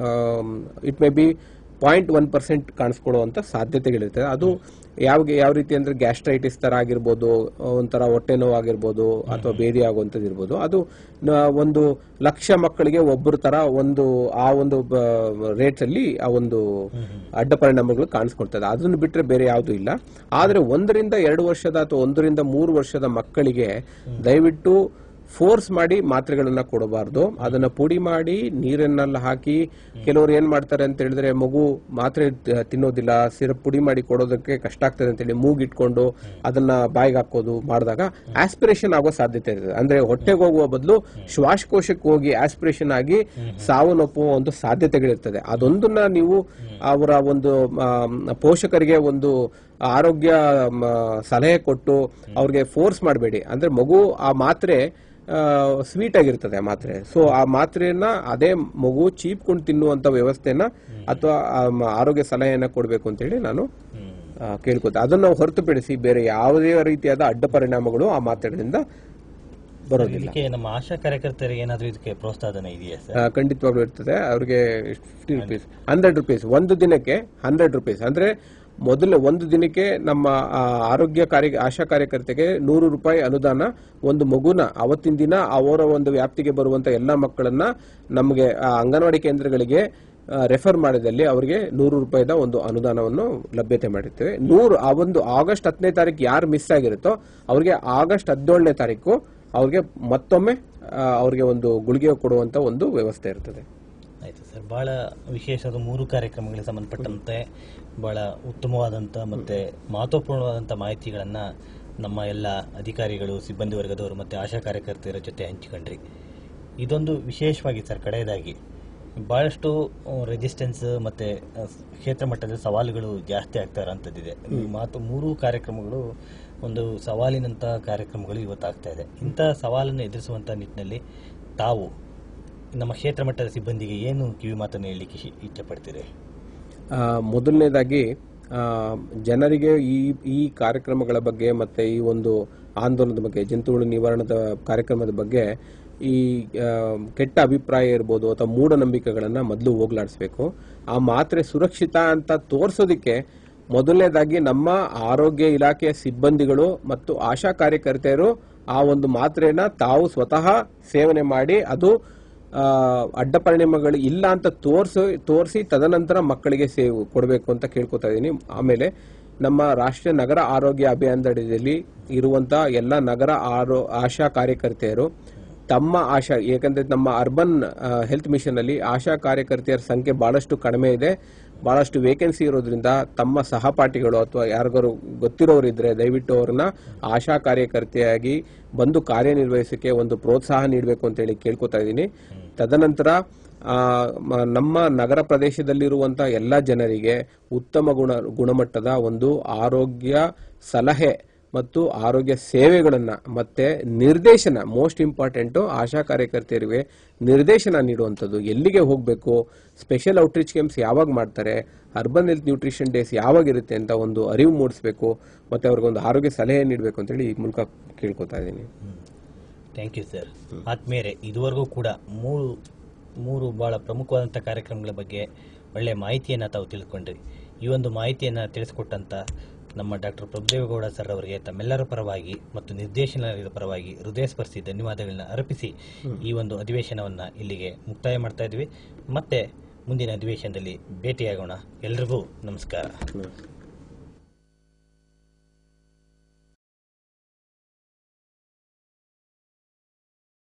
it may be point one percent ಕಾಣಿಸ್ಕೊಳ್ಳುವಂತ ಸಾಧ್ಯತೆಗಳಿರ್ತದೆ ಅದು ಯಾವ ಯಾವ ರೀತಿ ಅಂದ್ರೆ ಗ್ಯಾಸ್ಟ್ರೈಟಿಸ್ ತರ ಆಗಿರ್ಬೋದು ಒಂಥರ ಹೊಟ್ಟೆ ನೋವು ಆಗಿರ್ಬೋದು ಅಥವಾ ಬೇದಿ ಆಗುವಂಥದ್ದು ಇರ್ಬೋದು ಅದು ನ- ಒಂದು ಲಕ್ಷ ಮಕ್ಕಳಿಗೆ ಒಬ್ಬರ ತರ ಒಂದು ಆ ಒಂದು ರೇಟ್ಸ್ ಅಲ್ಲಿ ಆ ಒಂದು ಅಡ್ಡ ಪರಿಣಾಮಗಳು ಕಾಣಿಸ್ಕೊಳ್ತದೆ ಅದನ್ನು ಬಿಟ್ರೆ ಬೇರೆ ಯಾವುದು ಇಲ್ಲ ಆದ್ರೆ ಒಂದರಿಂದ ಎರಡು ವರ್ಷದ ಅಥವಾ ಒಂದರಿಂದ ಮೂರು ವರ್ಷದ ಮಕ್ಕಳಿಗೆ ದಯವಿಟ್ಟು ಫೋರ್ಸ್ ಮಾಡಿ ಮಾತ್ರೆಗಳನ್ನ ಕೊಡಬಾರ್ದು ಅದನ್ನ ಪುಡಿ ಮಾಡಿ ನೀರನ್ನೆಲ್ಲ ಹಾಕಿ ಕೆಲವರು ಏನ್ ಮಾಡ್ತಾರೆ ಅಂತ ಹೇಳಿದ್ರೆ ಮಗು ಮಾತ್ರೆ ತ- ತಿನ್ನೋದಿಲ್ಲ ಸಿರಪ್ ಪುಡಿ ಮಾಡಿ ಕೊಡೋದಕ್ಕೆ ಕಷ್ಟ ಆಗ್ತದೆ ಅಂತ ಹೇಳಿ ಮೂಗಿಟ್ಕೊಂಡು ಅದನ್ನ ಬಾಯಿಗೆ ಹಾಕೋದು ಮಾಡಿದಾಗ ಆಸ್ಪಿರೇಷನ್ ಆಗೋ ಸಾಧ್ಯತೆ ಇರ್ತದೆ ಅಂದ್ರೆ ಹೊಟ್ಟೆಗೆ ಹೋಗುವ ಬದಲು ಶ್ವಾಸಕೋಶಕ್ಕೆ ಹೋಗಿ ಆಸ್ಪಿರೇಷನ್ ಆಗಿ ಸಾವನ್ನಪ್ಪುವ ಒಂದು ಸಾಧ್ಯತೆಗಳಿರ್ತದೆ ಅದೊಂದನ್ನ ನೀವು ಅವರ ಒಂದು ಆಮ್, ಪೋಷಕರಿಗೆ ಒಂದು ಆರೋಗ್ಯ ಮ, ಸಲಹೆ ಕೊಟ್ಟು ಅವ್ರಿಗೆ ಫೋರ್ಸ್ ಮಾಡಬೇಡಿ ಅಂದ್ರೆ ಮಗು ಆ ಮಾತ್ರೆ ಸ್ವೀಟ್ ಆಗಿರ್ತದೆ ಆ ಮಾತ್ರೆ ಸೊ ಆ ಮಾತ್ರೆಯನ್ನ ಅದೇ ಮಗು ಚೀಪ್ಕೊಂಡು ತಿನ್ನುವಂತ ವ್ಯವಸ್ಥೆನ ಅಥವಾ ಆರೋಗ್ಯ ಸಲಹೆಯನ್ನ ಕೊಡಬೇಕು ಅಂತೇಳಿ ನಾನು ಆ, ಕೇಳ್ಕೊತೆ ಅದನ್ನ ಹೊರತುಪಡಿಸಿ ಬೇರೆ ಯಾವುದೇ ರೀತಿಯಾದ ಅಡ್ಡ ಪರಿಣಾಮಗಳು ಆ ಮಾತ್ರೆಗಳಿಂದ ಬರೋದಿಲ್ಲ ಇದಕ್ಕೆ ನಮ್ಮ ಆಶಾ ಕಾರ್ಯಕರ್ತರಿಗೆ ಏನಾದ್ರೂ ಇದಕ್ಕೆ ಪ್ರೋತ್ಸಾಹನ ಇದೆಯಾ ಸರ್ ಆ, ಖಂಡಿತವಾಗ್ಲೂ ಇರ್ತದೆ ಅವ್ರಿಗೆ ಫಿಫ್ಟಿ ರುಪೀಸ್ ಹಂಡ್ರೆಡ್ ರುಪೀಸ್ ಒಂದು ದಿನಕ್ಕೆ ಹಂಡ್ರೆಡ್ ರುಪೀಸ್ ಅಂದ್ರೆ ಮೊದಲ ಒಂದು ದಿನಕ್ಕೆ ನಮ್ಮ ಆ, ಆರೋಗ್ಯ ಕಾರ್ಯ ಆಶಾ ಕಾರ್ಯಕರ್ತೆಗೆ ನೂರು ರೂಪಾಯಿ ಅನುದಾನ ಒಂದು ಮಗುನ ಅವತ್ತಿನ ದಿನ ಅವರ ಒಂದು ವ್ಯಾಪ್ತಿಗೆ ಬರುವಂತ ಎಲ್ಲಾ ಮಕ್ಕಳನ್ನ ನಮಗೆ ಆ ಅಂಗನವಾಡಿ ಕೇಂದ್ರಗಳಿಗೆ ರೆಫರ್ ಮಾಡಿದಲ್ಲಿ ಅವರಿಗೆ ನೂರು ರೂಪಾಯಿದ ಒಂದು ಅನುದಾನವನ್ನು ಲಭ್ಯತೆ ಮಾಡಿರ್ತೇವೆ ನೂರು ಆ ಒಂದು ಆಗಸ್ಟ್ ಹತ್ತನೇ ತಾರೀಕು ಯಾರು ಮಿಸ್ ಆಗಿರುತ್ತೋ ಅವ್ರಿಗೆ ಆಗಸ್ಟ್ ಹದಿನೇಳನೇ ತಾರೀಕು ಅವ್ರಿಗೆ ಮತ್ತೊಮ್ಮೆ ಆ, ಅವ್ರಿಗೆ ಒಂದು ಗುಳಿಗೆ ಕೊಡುವಂತ ಒಂದು ವ್ಯವಸ್ಥೆ ಇರ್ತದೆ ಆಯ್ತು ಸರ್ ಬಹಳ ವಿಶೇಷವಾದ ಮೂರು ಕಾರ್ಯಕ್ರಮಗಳಿಗೆ ಸಂಬಂಧಪಟ್ಟಂತೆ ಬಹಳ ಉತ್ತಮವಾದಂಥ ಮತ್ತೆ ಮಹತ್ವಪೂರ್ಣವಾದಂಥ ಮಾಹಿತಿಗಳನ್ನ ನಮ್ಮ ಎಲ್ಲ ಅಧಿಕಾರಿಗಳು ಸಿಬ್ಬಂದಿ ವರ್ಗದವರು ಮತ್ತೆ ಆಶಾ ಕಾರ್ಯಕರ್ತರ ಜೊತೆ ಹಂಚಿಕೊಂಡ್ರಿ ಇದೊಂದು ವಿಶೇಷವಾಗಿ ಸರ್ ಕಡೆಯದಾಗಿ ಬಹಳಷ್ಟು ರೆಸಿಸ್ಟೆನ್ಸ್ ಮತ್ತೆ ಅಹ್, ಕ್ಷೇತ್ರ ಮಟ್ಟದ ಸವಾಲುಗಳು ಜಾಸ್ತಿ ಆಗ್ತಾ ಇರೋಂಥದ್ದಿದೆ ಮಾತು ಮೂರು ಕಾರ್ಯಕ್ರಮಗಳು ಒಂದು ಸವಾಲಿನಂತ ಕಾರ್ಯಕ್ರಮಗಳು ಇವತ್ತಾಗ್ತಾ ಇದೆ ಇಂಥ ಸವಾಲನ್ನು ಎದುರಿಸುವಂತ ನಿಟ್ಟಿನಲ್ಲಿ ತಾವು ನಮ್ಮ ಕ್ಷೇತ್ರ ಮಟ್ಟದ ಸಿಬ್ಬಂದಿಗೆ ಏನು ಕಿವಿ ಮಾತನ್ನು ಹೇಳಲಿಕ್ಕೆ ಇಷ್ಟ- ಇಷ್ಟಪಡ್ತೀರಿ ಆ, ಮೊದಲನೇದಾಗಿ ಆ, ಜನರಿಗೆ ಈ ಈ ಕಾರ್ಯಕ್ರಮಗಳ ಬಗ್ಗೆ ಮತ್ತೆ ಈ ಒಂದು ಆಂದೋಲನದ ಬಗ್ಗೆ ಜಂತುಹುಳು ನಿವಾರಣದ ಕಾರ್ಯಕ್ರಮದ ಬಗ್ಗೆ ಈ ಆ, ಕೆಟ್ಟ ಅಭಿಪ್ರಾಯ ಇರ್ಬೋದು ಅಥವಾ ಮೂಢನಂಬಿಕೆಗಳನ್ನ ಮೊದಲು ಹೋಗ್ಲಾಡಿಸ್ಬೇಕು ಆ ಮಾತ್ರೆ ಸುರಕ್ಷಿತ ಅಂತ ತೋರಿಸೋದಕ್ಕೆ ಮೊದಲನೇದಾಗಿ ನಮ್ಮ ಆರೋಗ್ಯ ಇಲಾಖೆಯ ಸಿಬ್ಬಂದಿಗಳು ಮತ್ತು ಆಶಾ ಕಾರ್ಯಕರ್ತೆಯರು ಆ ಒಂದು ಮಾತ್ರೆನ ತಾವು ಸ್ವತಃ ಸೇವನೆ ಮಾಡಿ ಅದು ಆ, ಅಡ್ಡ ಪರಿಣಾಮಗಳು ಇಲ್ಲ ಅಂತ ತೋರ್ಸಿ ತೋರಿಸಿ ತದನಂತರ ಮಕ್ಕಳಿಗೆ ಸೇವ್ ಕೊಡಬೇಕು ಅಂತ ಕೇಳ್ಕೊತಾ ಇದ್ದೀನಿ ಆಮೇಲೆ ನಮ್ಮ ರಾಷ್ಟ್ರೀಯ ನಗರ ಆರೋಗ್ಯ ಅಭಿಯಾನದಡಿಯಲ್ಲಿ ಇರುವಂತ ಎಲ್ಲ ನಗರ ಆರೋ ಆಶಾ ಕಾರ್ಯಕರ್ತೆಯರು ತಮ್ಮ ಆಶಾ ಏಕೆಂದ್ರೆ ನಮ್ಮ ಅರ್ಬನ್ ಹೆಲ್ತ್ ಮಿಷನ್ ಅಲ್ಲಿ ಆಶಾ ಕಾರ್ಯಕರ್ತೆಯರ ಸಂಖ್ಯೆ ಬಹಳಷ್ಟು ಕಡಿಮೆ ಇದೆ ಬಹಳಷ್ಟು ವೇಕೆನ್ಸಿ ಇರೋದ್ರಿಂದ ತಮ್ಮ ಸಹಪಾಠಿಗಳು ಅಥವಾ ಯಾರಿಗಾರು ಗೊತ್ತಿರೋರು ಇದ್ರೆ ದಯವಿಟ್ಟು ಅವ್ರನ್ನ ಆಶಾ ಕಾರ್ಯಕರ್ತೆಯಾಗಿ ಬಂದು ಕಾರ್ಯನಿರ್ವಹಿಸಕ್ಕೆ ಒಂದು ಪ್ರೋತ್ಸಾಹ ನೀಡಬೇಕು ಅಂತ ಹೇಳಿ ಕೇಳ್ಕೊತಾ ಇದ್ದೀನಿ ತದನಂತರ ಆ, ಮ- ನಮ್ಮ ನಗರ ಪ್ರದೇಶದಲ್ಲಿರುವಂತ ಎಲ್ಲ ಜನರಿಗೆ ಉತ್ತಮ ಗುಣ ಗುಣಮಟ್ಟದ ಒಂದು ಆರೋಗ್ಯ ಸಲಹೆ ಮತ್ತು ಆರೋಗ್ಯ ಸೇವೆಗಳನ್ನ ಮತ್ತೆ ನಿರ್ದೇಶನ ಮೋಸ್ಟ್ ಇಂಪಾರ್ಟೆಂಟ್ ಆಶಾ ಕಾರ್ಯಕರ್ತೆಯರಿಗೆ ನಿರ್ದೇಶನ ನೀಡುವಂಥದ್ದು ಎಲ್ಲಿಗೆ ಹೋಗಬೇಕು ಸ್ಪೆಷಲ್ ಔಟ್ರೀಚ್ ಕ್ಯಾಂಪ್ಸ್ ಯಾವಾಗ ಮಾಡ್ತಾರೆ ಅರ್ಬನ್ ಹೆಲ್ತ್ ನ್ಯೂಟ್ರಿಷನ್ ಡೇಸ್ ಯಾವಾಗ ಇರುತ್ತೆ ಅಂತ ಒಂದು ಅರಿವು ಮೂಡಿಸಬೇಕು ಮತ್ತೆ ಅವ್ರಿಗೊಂದು ಆರೋಗ್ಯ ಸಲಹೆ ನೀಡಬೇಕು ಅಂತೇಳಿ ಈ ಮೂಲಕ ಕೇಳ್ಕೊತಾ ಇದ್ದೀನಿ ಥ್ಯಾಂಕ್ ಯು ಸರ್ ಆತ್ಮೀಯರೇ ಇದುವರೆಗೂ ಕೂಡ ಮೂರು ಮೂರು ಬಹಳ ಪ್ರಮುಖವಾದಂಥ ಕಾರ್ಯಕ್ರಮಗಳ ಬಗ್ಗೆ ಒಳ್ಳೆಯ ಮಾಹಿತಿಯನ್ನು ತಾವು ತಿಳ್ಕೊಂಡ್ರಿ ಈ ಒಂದು ಮಾಹಿತಿಯನ್ನು ತಿಳಿಸಿಕೊಟ್ಟಂತ ನಮ್ಮ ಡಾಕ್ಟರ್ ಪ್ರಭುದೇವೇಗೌಡ ಸರ್ ಅವರಿಗೆ ತಮ್ಮೆಲ್ಲರ ಪರವಾಗಿ ಮತ್ತು ನಿರ್ದೇಶನದ ಪರವಾಗಿ ಹೃದಯ ಸ್ಪರ್ಶಿ ಧನ್ಯವಾದಗಳನ್ನ ಅರ್ಪಿಸಿ ಈ ಒಂದು ಅಧಿವೇಶನವನ್ನು ಇಲ್ಲಿಗೆ ಮುಕ್ತಾಯ ಮಾಡ್ತಾ ಇದ್ವಿ ಮತ್ತೆ ಮುಂದಿನ ಅಧಿವೇಶನದಲ್ಲಿ ಭೇಟಿಯಾಗೋಣ ಎಲ್ರಿಗೂ ನಮಸ್ಕಾರ ಹ್ಮ್.